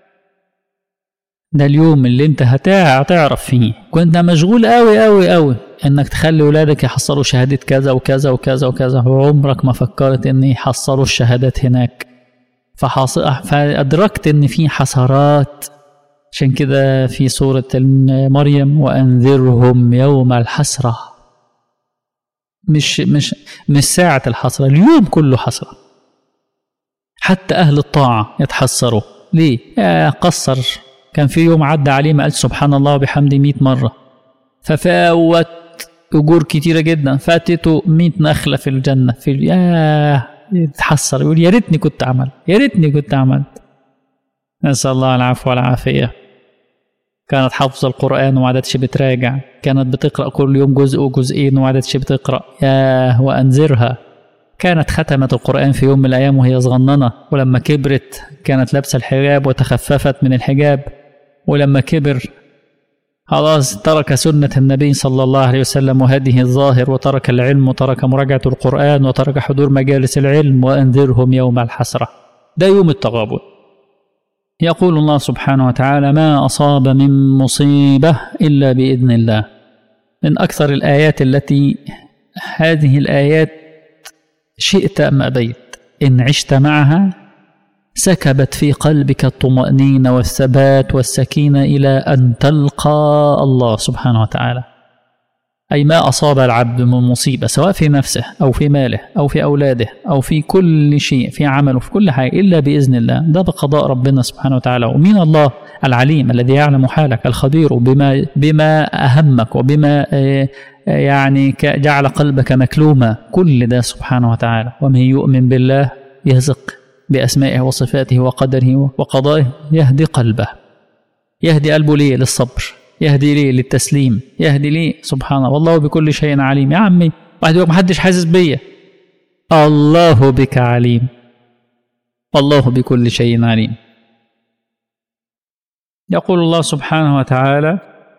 ده اليوم اللي انت هتعرف فيه كنت مشغول قوي قوي قوي انك تخلي ولادك يحصلوا شهادة كذا وكذا وكذا وكذا وعمرك ما فكرت ان يحصلوا الشهادات هناك فحص... فأدركت ان في حسرات عشان كده في سورة مريم وأنذرهم يوم الحسرة مش مش مش ساعة الحسرة اليوم كله حسرة حتى أهل الطاعة يتحسروا ليه؟ يا قصر كان في يوم عدى عليه ما قال سبحان الله وبحمده 100 مرة ففوت أجور كتيرة جدا فاتته 100 نخلة في الجنة في ياه يتحسر يقول يا ريتني كنت عملت يا ريتني كنت عملت نسأل الله العفو والعافية كانت حافظة القرآن وما عادتش بتراجع كانت بتقرأ كل يوم جزء وجزئين وما عادتش بتقرأ ياه وأنذرها كانت ختمت القرآن في يوم من الأيام وهي صغننة ولما كبرت كانت لابسة الحجاب وتخففت من الحجاب ولما كبر خلاص ترك سنة النبي صلى الله عليه وسلم وهديه الظاهر وترك العلم وترك مراجعة القرآن وترك حضور مجالس العلم وأنذرهم يوم الحسرة ده يوم التغابن يقول الله سبحانه وتعالى ما أصاب من مصيبة إلا بإذن الله من أكثر الآيات التي هذه الآيات شئت أم أبيت إن عشت معها سكبت في قلبك الطمأنينة والثبات والسكينة إلى أن تلقى الله سبحانه وتعالى أي ما أصاب العبد من مصيبة سواء في نفسه أو في ماله أو في أولاده أو في كل شيء في عمله في كل حاجة إلا بإذن الله ده بقضاء ربنا سبحانه وتعالى ومن الله العليم الذي يعلم حالك الخبير بما بما أهمك وبما يعني جعل قلبك مكلوما كل ده سبحانه وتعالى ومن يؤمن بالله يثق بأسمائه وصفاته وقدره وقضائه يهدي قلبه يهدي قلبه ليه للصبر يهدي ليه للتسليم يهدي ليه سبحانه والله بكل شيء عليم يا عمي واحد يقول محدش حاسس بيا الله بك عليم والله بكل شيء عليم يقول الله سبحانه وتعالى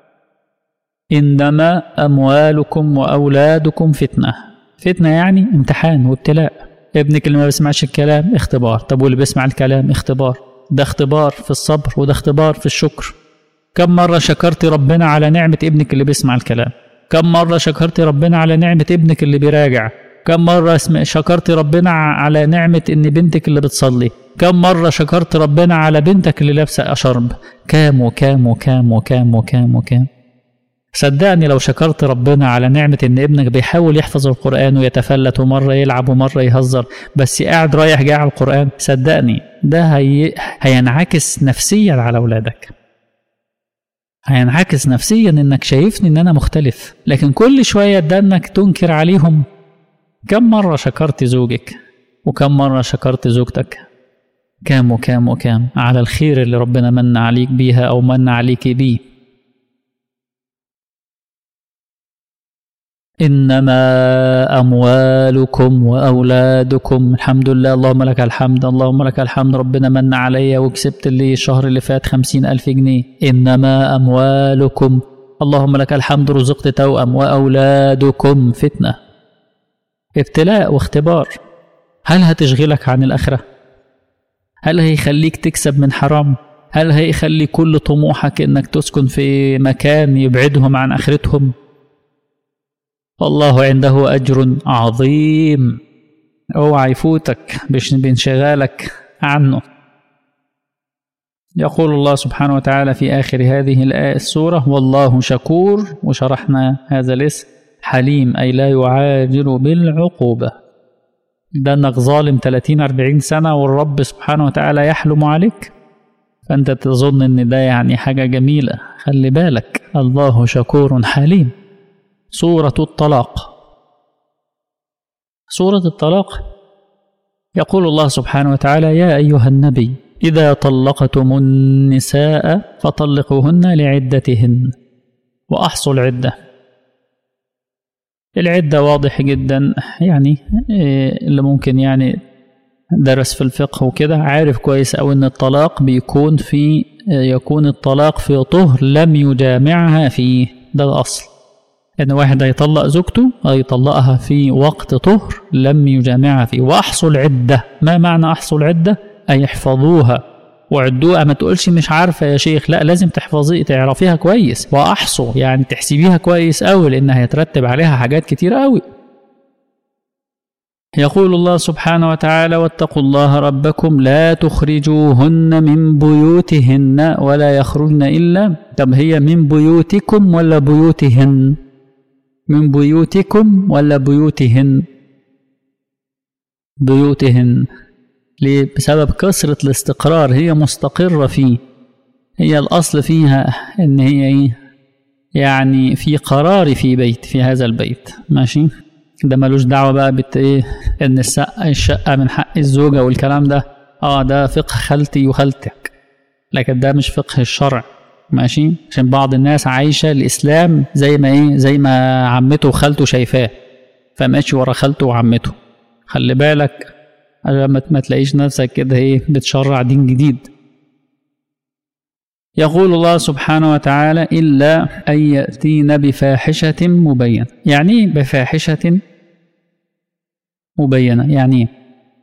إنما أموالكم وأولادكم فتنة فتنة يعني امتحان وابتلاء ابنك اللي ما بيسمعش الكلام اختبار طب واللي بيسمع الكلام اختبار ده اختبار في الصبر وده اختبار في الشكر كم مرة شكرت ربنا على نعمة ابنك اللي بيسمع الكلام كم مرة شكرت ربنا على نعمة ابنك اللي بيراجع كم مرة شكرت ربنا على نعمة إن بنتك اللي بتصلي كم مرة شكرت ربنا على بنتك اللي لابسة أشرب كام وكام وكام وكام وكام وكام صدقني لو شكرت ربنا على نعمة إن ابنك بيحاول يحفظ القرآن ويتفلت ومرة يلعب ومرة يهزر بس قاعد رايح جاي على القرآن صدقني ده هي... هينعكس نفسيا على أولادك هينعكس نفسيا إنك شايفني إن أنا مختلف لكن كل شوية ده إنك تنكر عليهم كم مرة شكرت زوجك وكم مرة شكرت زوجتك كام وكام وكام على الخير اللي ربنا من عليك بيها أو من عليك بيه إنما أموالكم وأولادكم الحمد لله اللهم لك الحمد اللهم لك الحمد ربنا من عليا وكسبت لي الشهر اللي فات خمسين ألف جنيه إنما أموالكم اللهم لك الحمد رزقت توأم وأولادكم فتنة ابتلاء واختبار هل هتشغلك عن الآخرة؟ هل هيخليك تكسب من حرام؟ هل هيخلي كل طموحك انك تسكن في مكان يبعدهم عن اخرتهم والله عنده اجر عظيم اوعى يفوتك بانشغالك عنه يقول الله سبحانه وتعالى في آخر هذه الآية السورة والله شكور وشرحنا هذا الاسم حليم أي لا يعاجل بالعقوبة ده انك ظالم 30 40 سنة والرب سبحانه وتعالى يحلم عليك فأنت تظن إن ده يعني حاجة جميلة خلي بالك الله شكور حليم سورة الطلاق سورة الطلاق يقول الله سبحانه وتعالى يا أيها النبي إذا طلقتم النساء فطلقوهن لعدتهن وأحصوا العدة العدة واضح جدا يعني اللي ممكن يعني درس في الفقه وكده عارف كويس أوي إن الطلاق بيكون في يكون الطلاق في طهر لم يجامعها فيه ده الأصل إن واحد هيطلق زوجته هيطلقها في وقت طهر لم يجامعها فيه وأحصوا العدة ما معنى أحصوا العدة أي احفظوها وعدوها ما تقولش مش عارفة يا شيخ لا لازم تحفظي تعرفيها كويس وأحصوا يعني تحسبيها كويس أوي لأن هيترتب عليها حاجات كتير أوي يقول الله سبحانه وتعالى واتقوا الله ربكم لا تخرجوهن من بيوتهن ولا يخرجن إلا طب هي من بيوتكم ولا بيوتهن من بيوتكم ولا بيوتهن بيوتهن ليه بسبب كثرة الاستقرار هي مستقرة فيه هي الأصل فيها إن هي إيه يعني في قرار في بيت في هذا البيت ماشي ده ملوش دعوة بقى بت إيه إن الشقة الشقة من حق الزوجة والكلام ده آه ده فقه خالتي وخالتك لكن ده مش فقه الشرع ماشي عشان بعض الناس عايشة الإسلام زي ما إيه زي ما عمته وخالته شايفاه فماشي ورا خالته وعمته خلي بالك عشان ما تلاقيش نفسك كده ايه بتشرع دين جديد يقول الله سبحانه وتعالى إلا أن يأتين بفاحشة مبينة يعني ايه بفاحشة مبينة يعني ايه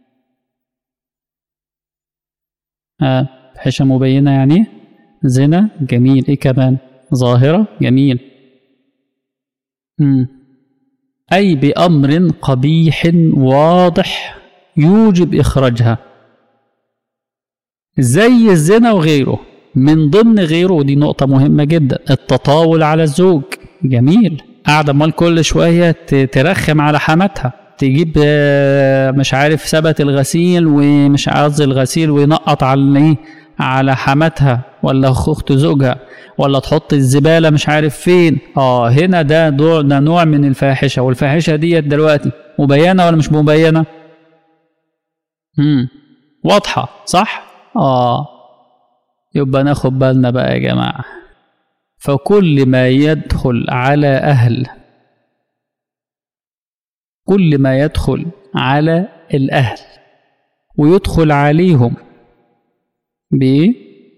آه فاحشة مبينة يعني ايه زنا جميل ايه كمان ظاهرة جميل مم. أي بأمر قبيح واضح يوجب إخراجها زي الزنا وغيره من ضمن غيره ودي نقطة مهمة جدا التطاول على الزوج جميل قاعدة مال كل شوية ترخم على حماتها تجيب مش عارف سبت الغسيل ومش قصدي الغسيل وينقط على ايه على حماتها ولا اخت زوجها ولا تحط الزبالة مش عارف فين اه هنا ده دور ده نوع من الفاحشة والفاحشة ديت دلوقتي مبينة ولا مش مبينة امم واضحة صح اه يبقى ناخد بالنا بقى يا جماعة فكل ما يدخل على أهل كل ما يدخل على الأهل ويدخل عليهم بإيه؟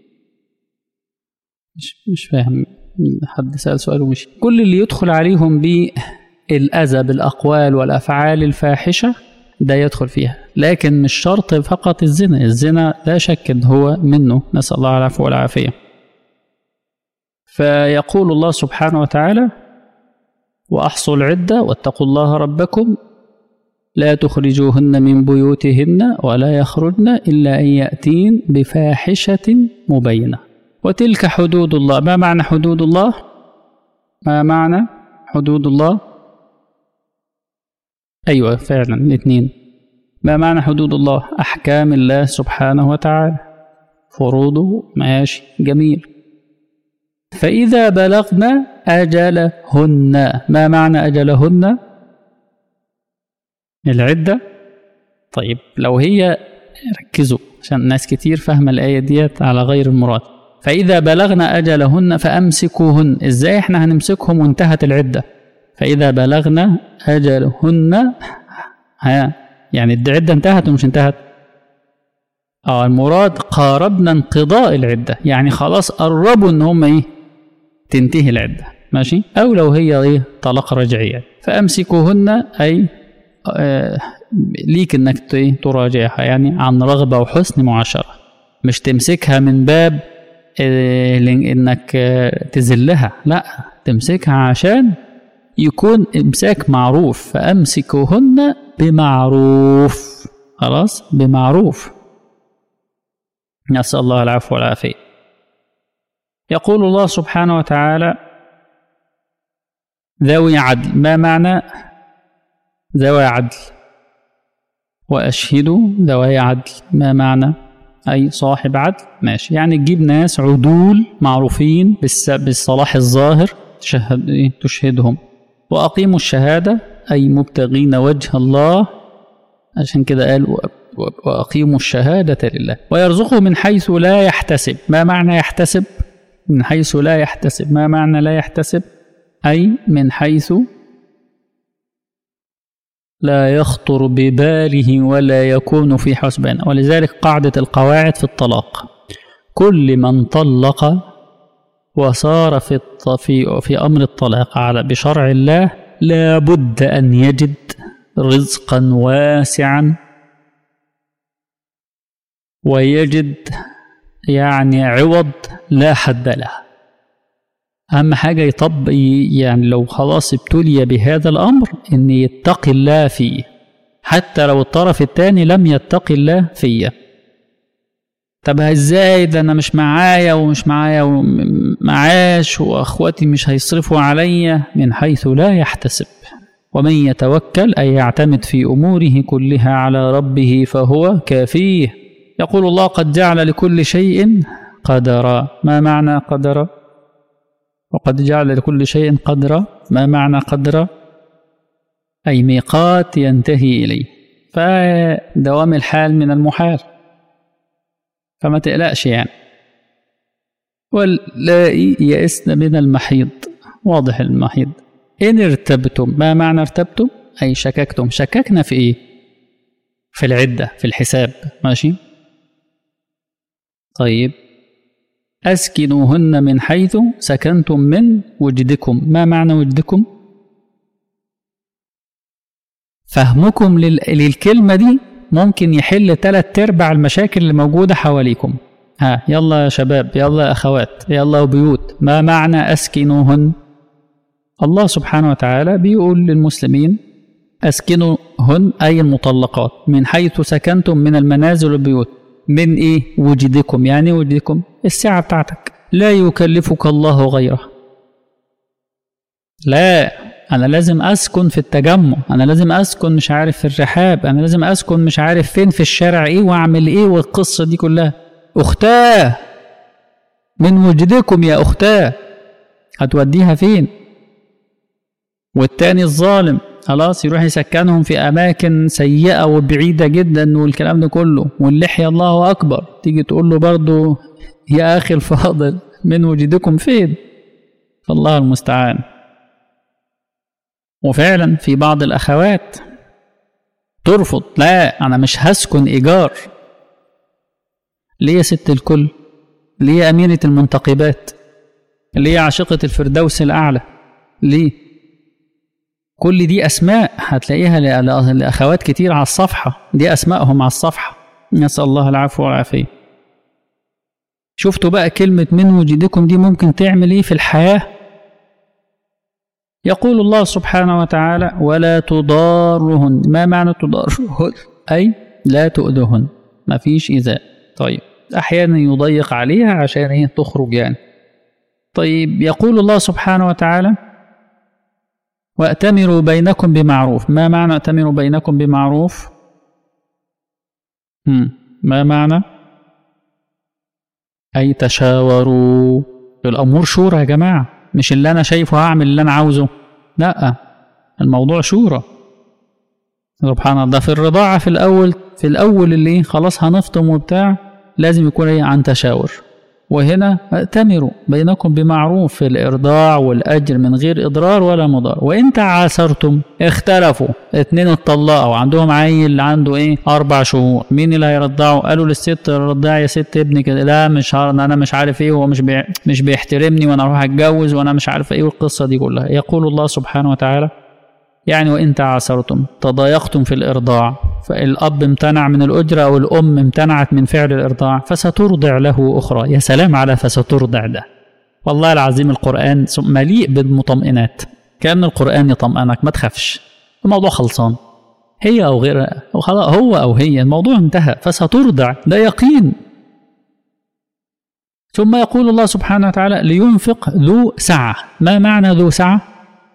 مش مش فاهم حد سأل سؤال ومشي كل اللي يدخل عليهم بالأذى بالأقوال والأفعال الفاحشة ده يدخل فيها لكن مش شرط فقط الزنا الزنا لا شك ان هو منه نسأل الله العفو والعافية فيقول الله سبحانه وتعالى وأحصوا العدة واتقوا الله ربكم لا تخرجوهن من بيوتهن ولا يخرجن إلا أن يأتين بفاحشة مبينة وتلك حدود الله ما معنى حدود الله ما معنى حدود الله أيوة فعلا الاثنين ما معنى حدود الله أحكام الله سبحانه وتعالى فروضه ماشي جميل فإذا بلغنا أجلهن ما معنى أجلهن العدة طيب لو هي ركزوا عشان ناس كتير فاهمة الآية ديت على غير المراد فإذا بلغنا أجلهن فأمسكوهن إزاي إحنا هنمسكهم وانتهت العدة فإذا بلغنا أجلهن ها يعني العدة انتهت ومش انتهت اه المراد قاربنا انقضاء العدة يعني خلاص قربوا ان هم ايه تنتهي العدة ماشي او لو هي ايه طلاق رجعية فامسكوهن اي آه ليك انك ايه تراجعها يعني عن رغبة وحسن معاشرة مش تمسكها من باب آه انك آه تذلها لا تمسكها عشان يكون امساك معروف فامسكوهن بمعروف خلاص بمعروف نسأل الله العفو والعافية يقول الله سبحانه وتعالى ذوي عدل ما معنى ذوي عدل وأشهدوا ذوي عدل ما معنى أي صاحب عدل ماشي يعني تجيب ناس عدول معروفين بالصلاح الظاهر تشهد تشهدهم وأقيموا الشهادة أي مبتغين وجه الله عشان كده قال وأقيموا الشهادة لله ويرزقه من حيث لا يحتسب ما معنى يحتسب من حيث لا يحتسب ما معنى لا يحتسب أي من حيث لا يخطر بباله ولا يكون في حسبان ولذلك قاعدة القواعد في الطلاق كل من طلق وصار في في في أمر الطلاق على بشرع الله لا بد أن يجد رزقا واسعا ويجد يعني عوض لا حد له أهم حاجة يطب يعني لو خلاص ابتلي بهذا الأمر إن يتقي الله فيه حتى لو الطرف الثاني لم يتقي الله فيه طب ازاي ده انا مش معايا ومش معايا معاش واخواتي مش هيصرفوا عليا من حيث لا يحتسب ومن يتوكل أي يعتمد في أموره كلها على ربه فهو كافيه يقول الله قد جعل لكل شيء قدرا ما معنى قدرا وقد جعل لكل شيء قدرا ما معنى قدرا أي ميقات ينتهي إليه فدوام الحال من المحال فما تقلقش يعني واللائي يئسن من المحيض واضح المحيض إن ارتبتم ما معنى ارتبتم أي شككتم شككنا في إيه في العدة في الحساب ماشي طيب أسكنوهن من حيث سكنتم من وجدكم ما معنى وجدكم فهمكم لل... للكلمة دي ممكن يحل تلات أرباع المشاكل اللي موجودة حواليكم ها يلا يا شباب يلا يا أخوات يلا بيوت ما معنى أسكنوهن الله سبحانه وتعالى بيقول للمسلمين أسكنوهن أي المطلقات من حيث سكنتم من المنازل والبيوت من إيه وجدكم يعني وجدكم الساعة بتاعتك لا يكلفك الله غيره لا أنا لازم أسكن في التجمع أنا لازم أسكن مش عارف في الرحاب أنا لازم أسكن مش عارف فين في الشارع إيه وأعمل إيه والقصة دي كلها أختاه من وجدكم يا أختاه هتوديها فين والتاني الظالم خلاص يروح يسكنهم في أماكن سيئة وبعيدة جدا والكلام ده كله واللحية الله أكبر تيجي تقول له برضه يا أخي الفاضل من وجدكم فين فالله المستعان وفعلا في بعض الأخوات ترفض لا أنا مش هسكن إيجار ليه يا ست الكل ليه أمينة المنتقبات ليه عاشقة الفردوس الأعلى ليه كل دي أسماء هتلاقيها لأخوات كتير على الصفحة دي أسمائهم على الصفحة نسأل الله العفو والعافية شفتوا بقى كلمة من وجدكم دي ممكن تعمل إيه في الحياة يقول الله سبحانه وتعالى ولا تضارهن ما معنى تضارهن أي لا تؤذهن ما فيش إيذاء طيب أحيانا يضيق عليها عشان هي تخرج يعني طيب يقول الله سبحانه وتعالى وأتمروا بينكم بمعروف ما معنى أتمروا بينكم بمعروف هم. ما معنى أي تشاوروا الأمور شورى يا جماعة مش اللي أنا شايفه هعمل اللي أنا عاوزه لا الموضوع شورى سبحان الله ده في الرضاعة في الأول في الأول اللي خلاص هنفطم وبتاع لازم يكون ايه عن تشاور وهنا ائتمروا بينكم بمعروف في الإرضاع والأجر من غير إضرار ولا مضار وإن تعاسرتم اختلفوا اتنين اتطلقوا عندهم عيل عنده إيه أربع شهور مين اللي هيرضعه قالوا للست رضع يا ست ابني كده لا مش هر... أنا مش عارف إيه هو مش بي... مش بيحترمني وأنا أروح أتجوز وأنا مش عارف إيه والقصة دي كلها يقول الله سبحانه وتعالى يعني وإن تعاسرتم تضايقتم في الإرضاع فالأب امتنع من الأجرة أو الأم امتنعت من فعل الإرضاع فسترضع له أخرى يا سلام على فسترضع ده والله العظيم القرآن مليء بالمطمئنات كأن القرآن يطمئنك ما تخافش الموضوع خلصان هي أو غيرها هو أو هي الموضوع انتهى فسترضع ده يقين ثم يقول الله سبحانه وتعالى لينفق ذو سعة ما معنى ذو سعة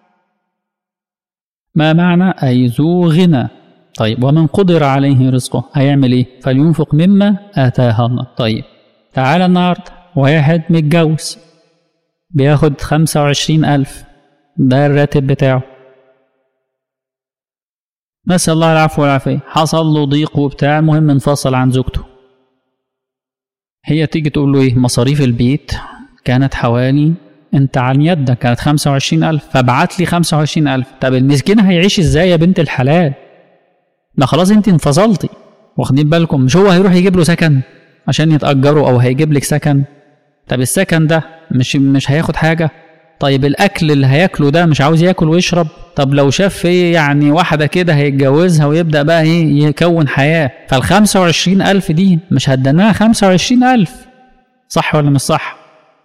ما معنى أي ذو غنى طيب ومن قدر عليه رزقه هيعمل إيه فلينفق مما آتاه الله طيب تعالى النهاردة واحد متجوز بياخد خمسة وعشرين ألف ده الراتب بتاعه نسأل الله العفو والعافية حصل له ضيق وبتاع المهم انفصل عن زوجته هي تيجي تقول له ايه مصاريف البيت كانت حوالي انت عن يدك كانت خمسة وعشرين ألف فابعت لي خمسة وعشرين ألف طب المسكين هيعيش ازاي يا بنت الحلال ده خلاص انت انفصلتي واخدين بالكم مش هو هيروح يجيب له سكن عشان يتأجروا أو هيجيب لك سكن طب السكن ده مش مش هياخد حاجة طيب الأكل اللي هياكله ده مش عاوز ياكل ويشرب طب لو شاف ايه يعني واحدة كده هيتجوزها ويبدأ بقى ايه يكون حياة فالخمسة وعشرين ألف دي مش هدناها خمسة وعشرين ألف صح ولا مش صح؟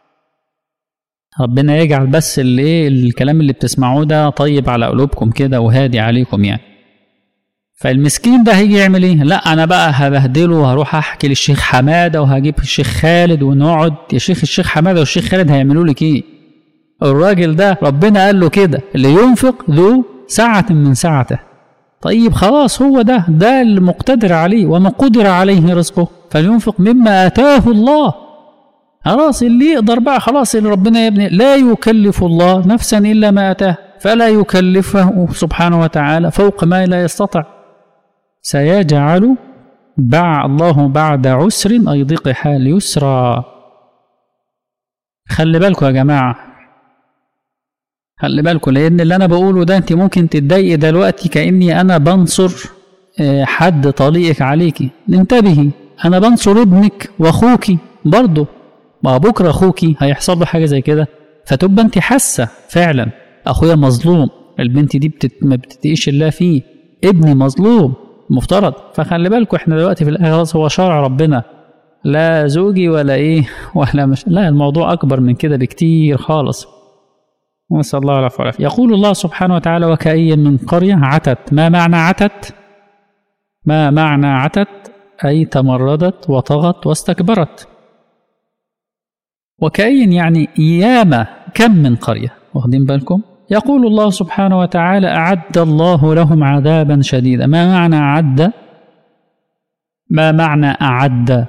ربنا يجعل بس اللي ايه الكلام اللي بتسمعوه ده طيب على قلوبكم كده وهادي عليكم يعني فالمسكين ده هيجي يعمل ايه لا انا بقى هبهدله وهروح احكي للشيخ حماده وهجيب الشيخ خالد ونقعد يا شيخ الشيخ حماده والشيخ خالد هيعملوا لك ايه الراجل ده ربنا قال له كده اللي ينفق ذو سعة من سعته طيب خلاص هو ده ده المقتدر عليه وما قدر عليه رزقه فلينفق مما اتاه الله خلاص اللي يقدر بقى خلاص اللي ربنا يا ابني لا يكلف الله نفسا الا ما اتاه فلا يكلفه سبحانه وتعالى فوق ما لا يستطع سيجعل بع الله بعد عسر أي ضيق حال يسرا خلي بالكم يا جماعة خلي بالكم لأن اللي أنا بقوله ده أنت ممكن تتضايقي دلوقتي كأني أنا بنصر حد طليقك عليكي انتبهي أنا بنصر ابنك وأخوكي برضه ما بكرة أخوكي هيحصل له حاجة زي كده فتبقى أنت حاسة فعلا أخويا مظلوم البنت دي بتت... ما بتتقيش الله فيه ابني مظلوم مفترض فخلي بالكم احنا دلوقتي في الاخر هو شرع ربنا لا زوجي ولا ايه ولا مش لا الموضوع اكبر من كده بكتير خالص نسال الله العفو والعافيه يقول الله سبحانه وتعالى وكأي من قريه عتت ما معنى عتت ما معنى عتت اي تمردت وطغت واستكبرت وكأي يعني ياما كم من قريه واخدين بالكم يقول الله سبحانه وتعالى أعد الله لهم عذابا شديدا ما معنى أعد ما معنى أعد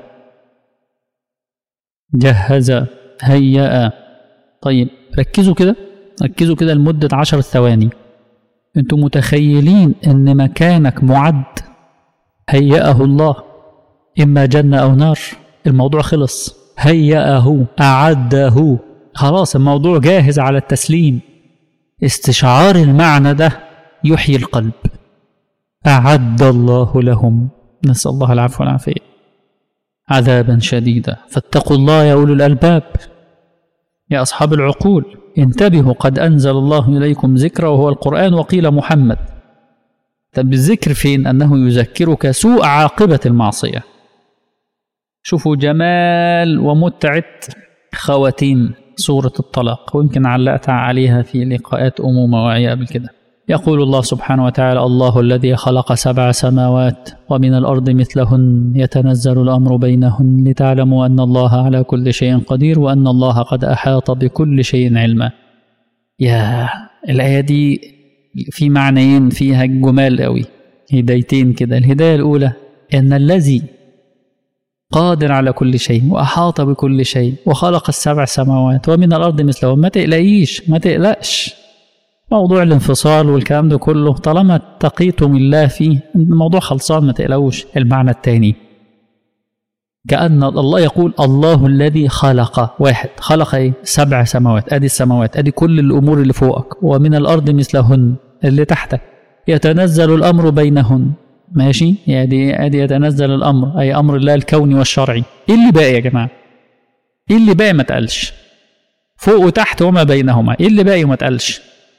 جهز هيأ طيب ركزوا كده ركزوا كده لمدة عشر ثواني انتم متخيلين ان مكانك معد هيأه الله إما جنة أو نار الموضوع خلص هيأه أعده خلاص الموضوع جاهز على التسليم استشعار المعنى ده يحيي القلب أعد الله لهم نسأل الله العفو والعافية عذابا شديدا فاتقوا الله يا أولو الألباب يا أصحاب العقول انتبهوا قد أنزل الله إليكم ذكرا وهو القرآن وقيل محمد طب الذكر فين أنه يذكرك سوء عاقبة المعصية شوفوا جمال ومتعة خواتيم سورة الطلاق ويمكن علقت عليها في لقاءات أمومة وعي قبل كده يقول الله سبحانه وتعالى الله الذي خلق سبع سماوات ومن الأرض مثلهن يتنزل الأمر بينهن لتعلموا أن الله على كل شيء قدير وأن الله قد أحاط بكل شيء علما يا الآية دي في معنيين فيها جمال قوي هدايتين كده الهداية الأولى أن الذي قادر على كل شيء وأحاط بكل شيء وخلق السبع سماوات ومن الأرض مثلهم ما تقلقيش ما تقلقش موضوع الانفصال والكلام ده كله طالما اتقيتم الله فيه الموضوع خلصان ما تقلقوش المعنى الثاني كأن الله يقول الله الذي خلق واحد خلق ايه سبع سماوات ادي السماوات ادي كل الامور اللي فوقك ومن الارض مثلهن اللي تحتك يتنزل الامر بينهن ماشي يعني ادي يتنزل الامر اي امر الله الكوني والشرعي ايه اللي باقي يا جماعه ايه اللي باقي ما تقلش فوق وتحت وما بينهما ايه اللي باقي وما تقلش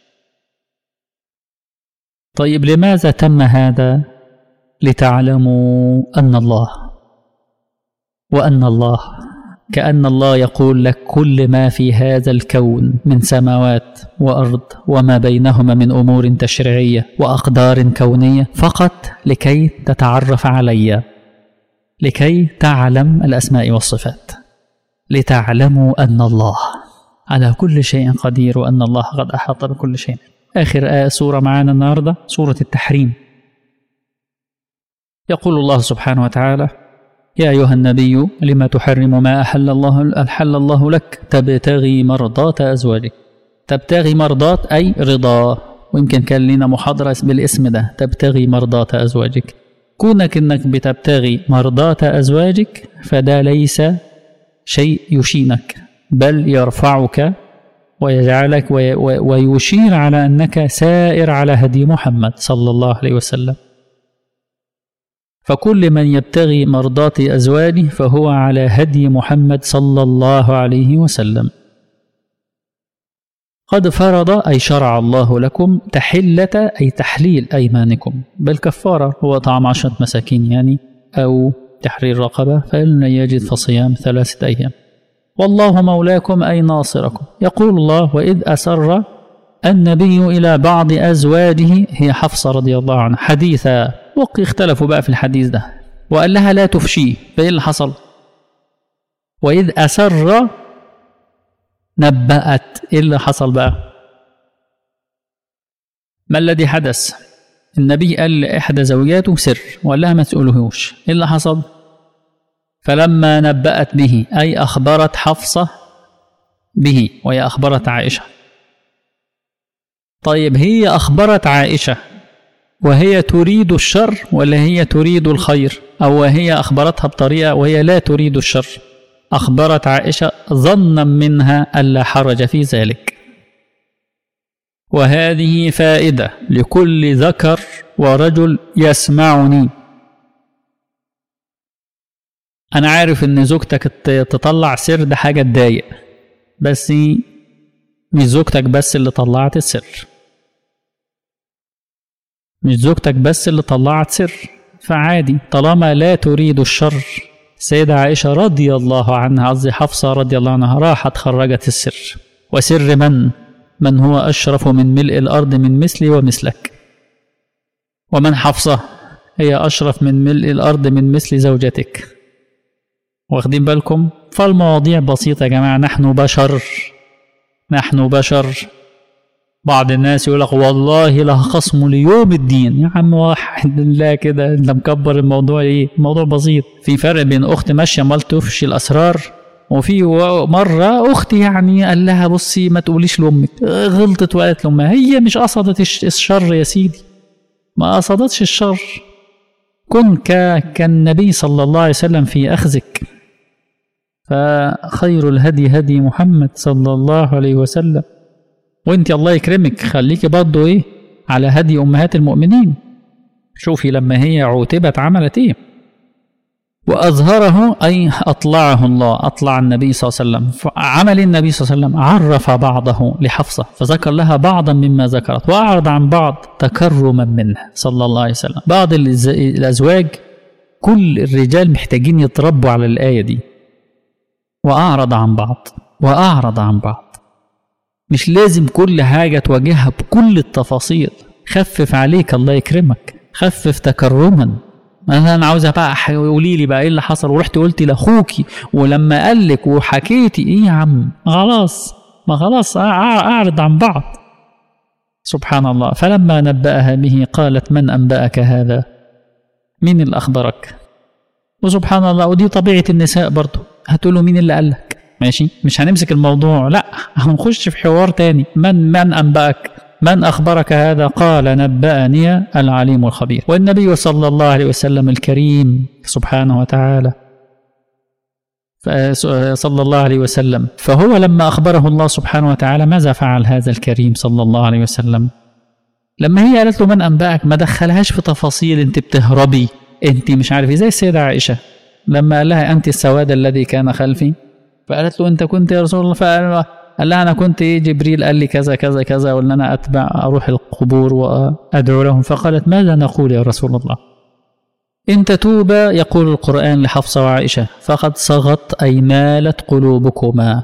طيب لماذا تم هذا لتعلموا ان الله وان الله كان الله يقول لك كل ما في هذا الكون من سماوات وارض وما بينهما من امور تشريعيه واقدار كونيه فقط لكي تتعرف علي لكي تعلم الاسماء والصفات لتعلموا ان الله على كل شيء قدير وان الله قد احاط بكل شيء اخر آية سوره معانا النهارده سوره التحريم يقول الله سبحانه وتعالى يا أيها النبي لما تحرم ما أحل الله أحل الله لك تبتغي مرضات أزواجك تبتغي مرضات أي رضا ويمكن كان لنا محاضرة بالاسم ده تبتغي مرضات أزواجك كونك إنك بتبتغي مرضات أزواجك فده ليس شيء يشينك بل يرفعك ويجعلك ويشير على أنك سائر على هدي محمد صلى الله عليه وسلم فكل من يبتغي مرضات أزواجه فهو على هدي محمد صلى الله عليه وسلم قد فرض أي شرع الله لكم تحلة أي تحليل أيمانكم بل كفارة هو طعام عشرة مساكين يعني أو تحرير رقبة فإن يجد فصيام ثلاثة أيام والله مولاكم أي ناصركم يقول الله وإذ أسر النبي إلى بعض أزواجه هي حفصة رضي الله عنها حديثا اختلفوا بقى في الحديث ده وقال لها لا تفشيه فإيه اللي حصل وإذ أسر نبأت إيه اللي حصل بقى ما الذي حدث النبي قال لإحدى زوجاته سر وقال لها ما تقولهوش إيه اللي حصل فلما نبأت به أي أخبرت حفصة به وهي أخبرت عائشة طيب هي أخبرت عائشة وهي تريد الشر ولا هي تريد الخير أو هي أخبرتها بطريقة وهي لا تريد الشر أخبرت عائشة ظنا منها ألا حرج في ذلك وهذه فائدة لكل ذكر ورجل يسمعني أنا عارف إن زوجتك تطلع سر ده حاجة تضايق بس مش زوجتك بس اللي طلعت السر مش زوجتك بس اللي طلعت سر فعادي طالما لا تريد الشر سيدة عائشة رضي الله عنها قصدي حفصة رضي الله عنها راحت خرجت السر وسر من؟ من هو أشرف من ملء الأرض من مثلي ومثلك ومن حفصة هي أشرف من ملء الأرض من مثل زوجتك واخدين بالكم فالمواضيع بسيطة يا جماعة نحن بشر نحن بشر بعض الناس يقول لك والله لا خصم ليوم الدين يا عم واحد الله كده انت مكبر الموضوع ايه الموضوع بسيط في فرق بين اخت ماشيه مال تفشي الاسرار وفي مرة أختي يعني قال لها بصي ما تقوليش لأمك غلطت وقالت لأمها هي مش قصدت الشر يا سيدي ما قصدتش الشر كن كالنبي صلى الله عليه وسلم في أخذك فخير الهدي هدي محمد صلى الله عليه وسلم وانت الله يكرمك خليكي برضه ايه على هدي امهات المؤمنين شوفي لما هي عوتبت عملت ايه وأظهره أي أطلعه الله أطلع النبي صلى الله عليه وسلم عمل النبي صلى الله عليه وسلم عرف بعضه لحفصة فذكر لها بعضا مما ذكرت وأعرض عن بعض تكرما منه صلى الله عليه وسلم بعض الأزواج كل الرجال محتاجين يتربوا على الآية دي وأعرض عن بعض وأعرض عن بعض مش لازم كل حاجة تواجهها بكل التفاصيل خفف عليك الله يكرمك خفف تكرما مثلا عاوزة بقى قولي لي بقى ايه اللي حصل ورحت قلتي لاخوكي ولما قال لك وحكيتي ايه يا عم خلاص ما خلاص اعرض عن بعض سبحان الله فلما نبأها به قالت من أنبأك هذا مين اللي أخبرك وسبحان الله ودي طبيعة النساء برضو هتقولوا مين اللي قال لك ماشي مش هنمسك الموضوع لا هنخش في حوار تاني من من أنبأك من أخبرك هذا قال نبأني العليم الخبير والنبي صلى الله عليه وسلم الكريم سبحانه وتعالى صلى الله عليه وسلم فهو لما أخبره الله سبحانه وتعالى ماذا فعل هذا الكريم صلى الله عليه وسلم لما هي قالت له من أنبأك ما دخلهاش في تفاصيل أنت بتهربي أنت مش عارف زي السيدة عائشة لما قال لها أنت السواد الذي كان خلفي فقالت له أنت كنت يا رسول الله فقال قال لها أنا كنت إيه جبريل قال لي كذا كذا كذا وإن أنا أتبع أروح القبور وأدعو لهم فقالت ماذا نقول يا رسول الله إن تتوبا يقول القرآن لحفصة وعائشة فقد صغت أي مالت قلوبكما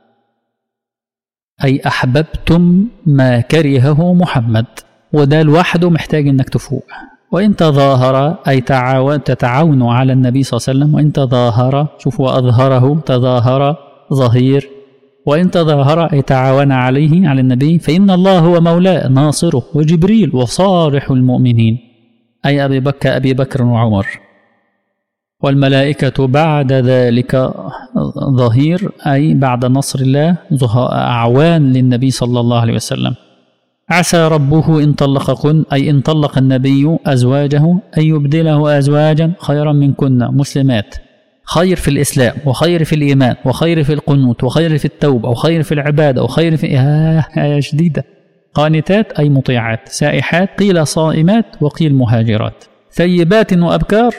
أي أحببتم ما كرهه محمد وده لوحده محتاج إنك تفوق وإن تظاهر أي تعاون تتعاون على النبي صلى الله عليه وسلم وإن تظاهر شوفوا أظهره تظاهر ظهير وإن تظاهر أي تعاون عليه على النبي فإن الله هو مولاه ناصره وجبريل وصالح المؤمنين أي أبي بكر أبي بكر وعمر والملائكة بعد ذلك ظهير أي بعد نصر الله أعوان للنبي صلى الله عليه وسلم عسى ربه إن طلقكن أي إن طلق النبي أزواجه أن يبدله أزواجا خيرا منكن مسلمات خير في الإسلام وخير في الإيمان وخير في القنوت وخير في التوبة وخير في العبادة وخير في آه آية شديدة قانتات أي مطيعات سائحات قيل صائمات وقيل مهاجرات ثيبات وأبكار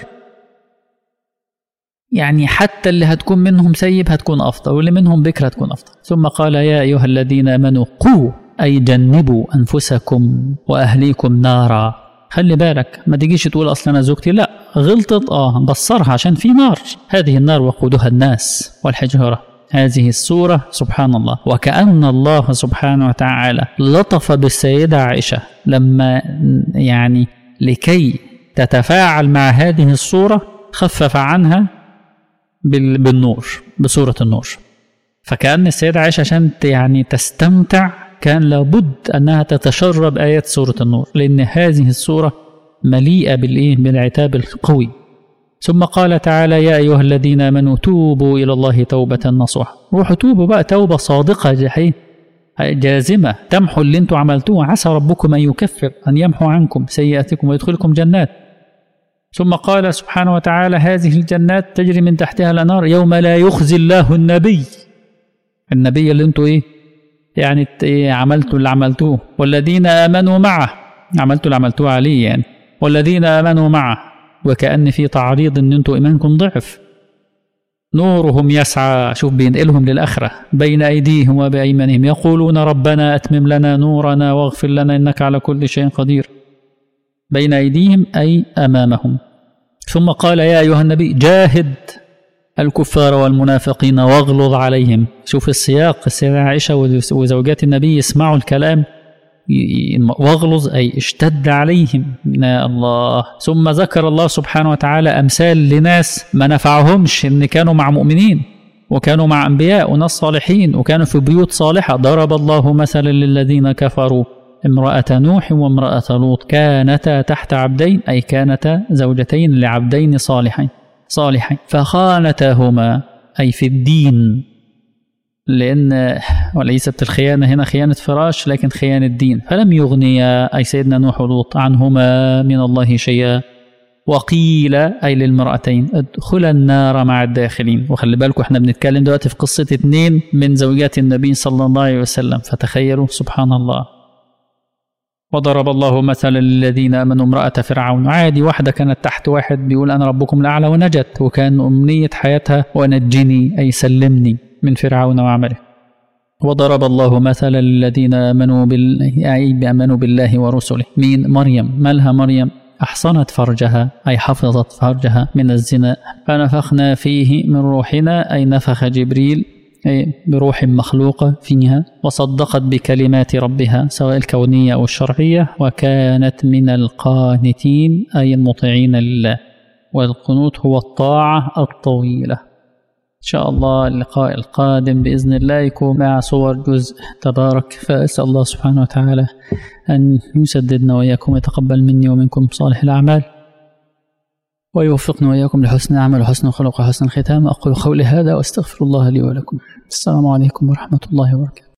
يعني حتى اللي هتكون منهم سيب هتكون أفضل واللي منهم بكر هتكون أفضل ثم قال يا أيها الذين آمنوا قوا أي جنبوا أنفسكم وأهليكم نارا خلي بالك ما تجيش تقول أصل أنا زوجتي لا غلطت آه بصرها عشان في نار هذه النار وقودها الناس والحجارة هذه السورة سبحان الله وكأن الله سبحانه وتعالى لطف بالسيدة عائشة لما يعني لكي تتفاعل مع هذه الصورة خفف عنها بالنور بصورة النور فكأن السيدة عائشة عشان يعني تستمتع كان لابد أنها تتشرب آيات سورة النور لأن هذه السورة مليئة بالإيه بالعتاب القوي ثم قال تعالى يا أيها الذين آمنوا توبوا إلى الله توبة نصوحا روحوا توبوا بقى توبة صادقة جحيم جازمة تمحو اللي انتم عملتوه عسى ربكم أن يكفر أن يمحو عنكم سيئاتكم ويدخلكم جنات ثم قال سبحانه وتعالى هذه الجنات تجري من تحتها الأنهار يوم لا يخزي الله النبي النبي اللي انتوا ايه يعني ايه عملتوا اللي عملتوه والذين آمنوا معه عملتوا اللي عملتوه عليه يعني والذين آمنوا معه وكأن في تعريض ان انتوا ايمانكم ضعف نورهم يسعى شوف بينقلهم للآخرة بين أيديهم وبأيمانهم يقولون ربنا أتمم لنا نورنا واغفر لنا إنك على كل شيء قدير بين أيديهم أي أمامهم ثم قال يا أيها النبي جاهد الكفار والمنافقين واغلظ عليهم شوف السياق السيدة عائشة وزوجات النبي يسمعوا الكلام واغلظ أي اشتد عليهم يا الله ثم ذكر الله سبحانه وتعالى أمثال لناس ما نفعهمش إن كانوا مع مؤمنين وكانوا مع أنبياء وناس صالحين وكانوا في بيوت صالحة ضرب الله مثلا للذين كفروا امرأة نوح وامرأة لوط كانتا تحت عبدين أي كانتا زوجتين لعبدين صالحين صالحين فخانتاهما أي في الدين لأن وليست الخيانة هنا خيانة فراش لكن خيانة دين فلم يغنيا أي سيدنا نوح ولوط عنهما من الله شيئا وقيل أي للمرأتين ادخل النار مع الداخلين وخلي بالكم احنا بنتكلم دلوقتي في قصة اتنين من زوجات النبي صلى الله عليه وسلم فتخيلوا سبحان الله وضرب الله مثلا للذين امنوا امراه فرعون عادي واحده كانت تحت واحد بيقول انا ربكم الاعلى ونجت وكان امنيه حياتها ونجني اي سلمني من فرعون وعمله وضرب الله مثلا للذين امنوا بال اي امنوا بالله ورسله مين مريم مالها مريم أحصنت فرجها أي حفظت فرجها من الزنا فنفخنا فيه من روحنا أي نفخ جبريل بروح مخلوقة فيها وصدقت بكلمات ربها سواء الكونية أو الشرعية وكانت من القانتين أي المطيعين لله والقنوت هو الطاعة الطويلة إن شاء الله اللقاء القادم بإذن الله يكون مع صور جزء تبارك فأسأل الله سبحانه وتعالى أن يسددنا وإياكم ويتقبل مني ومنكم صالح الأعمال ويوفقنا وإياكم لحسن العمل وحسن الخلق وحسن الختام أقول قولي هذا وأستغفر الله لي ولكم السلام عليكم ورحمة الله وبركاته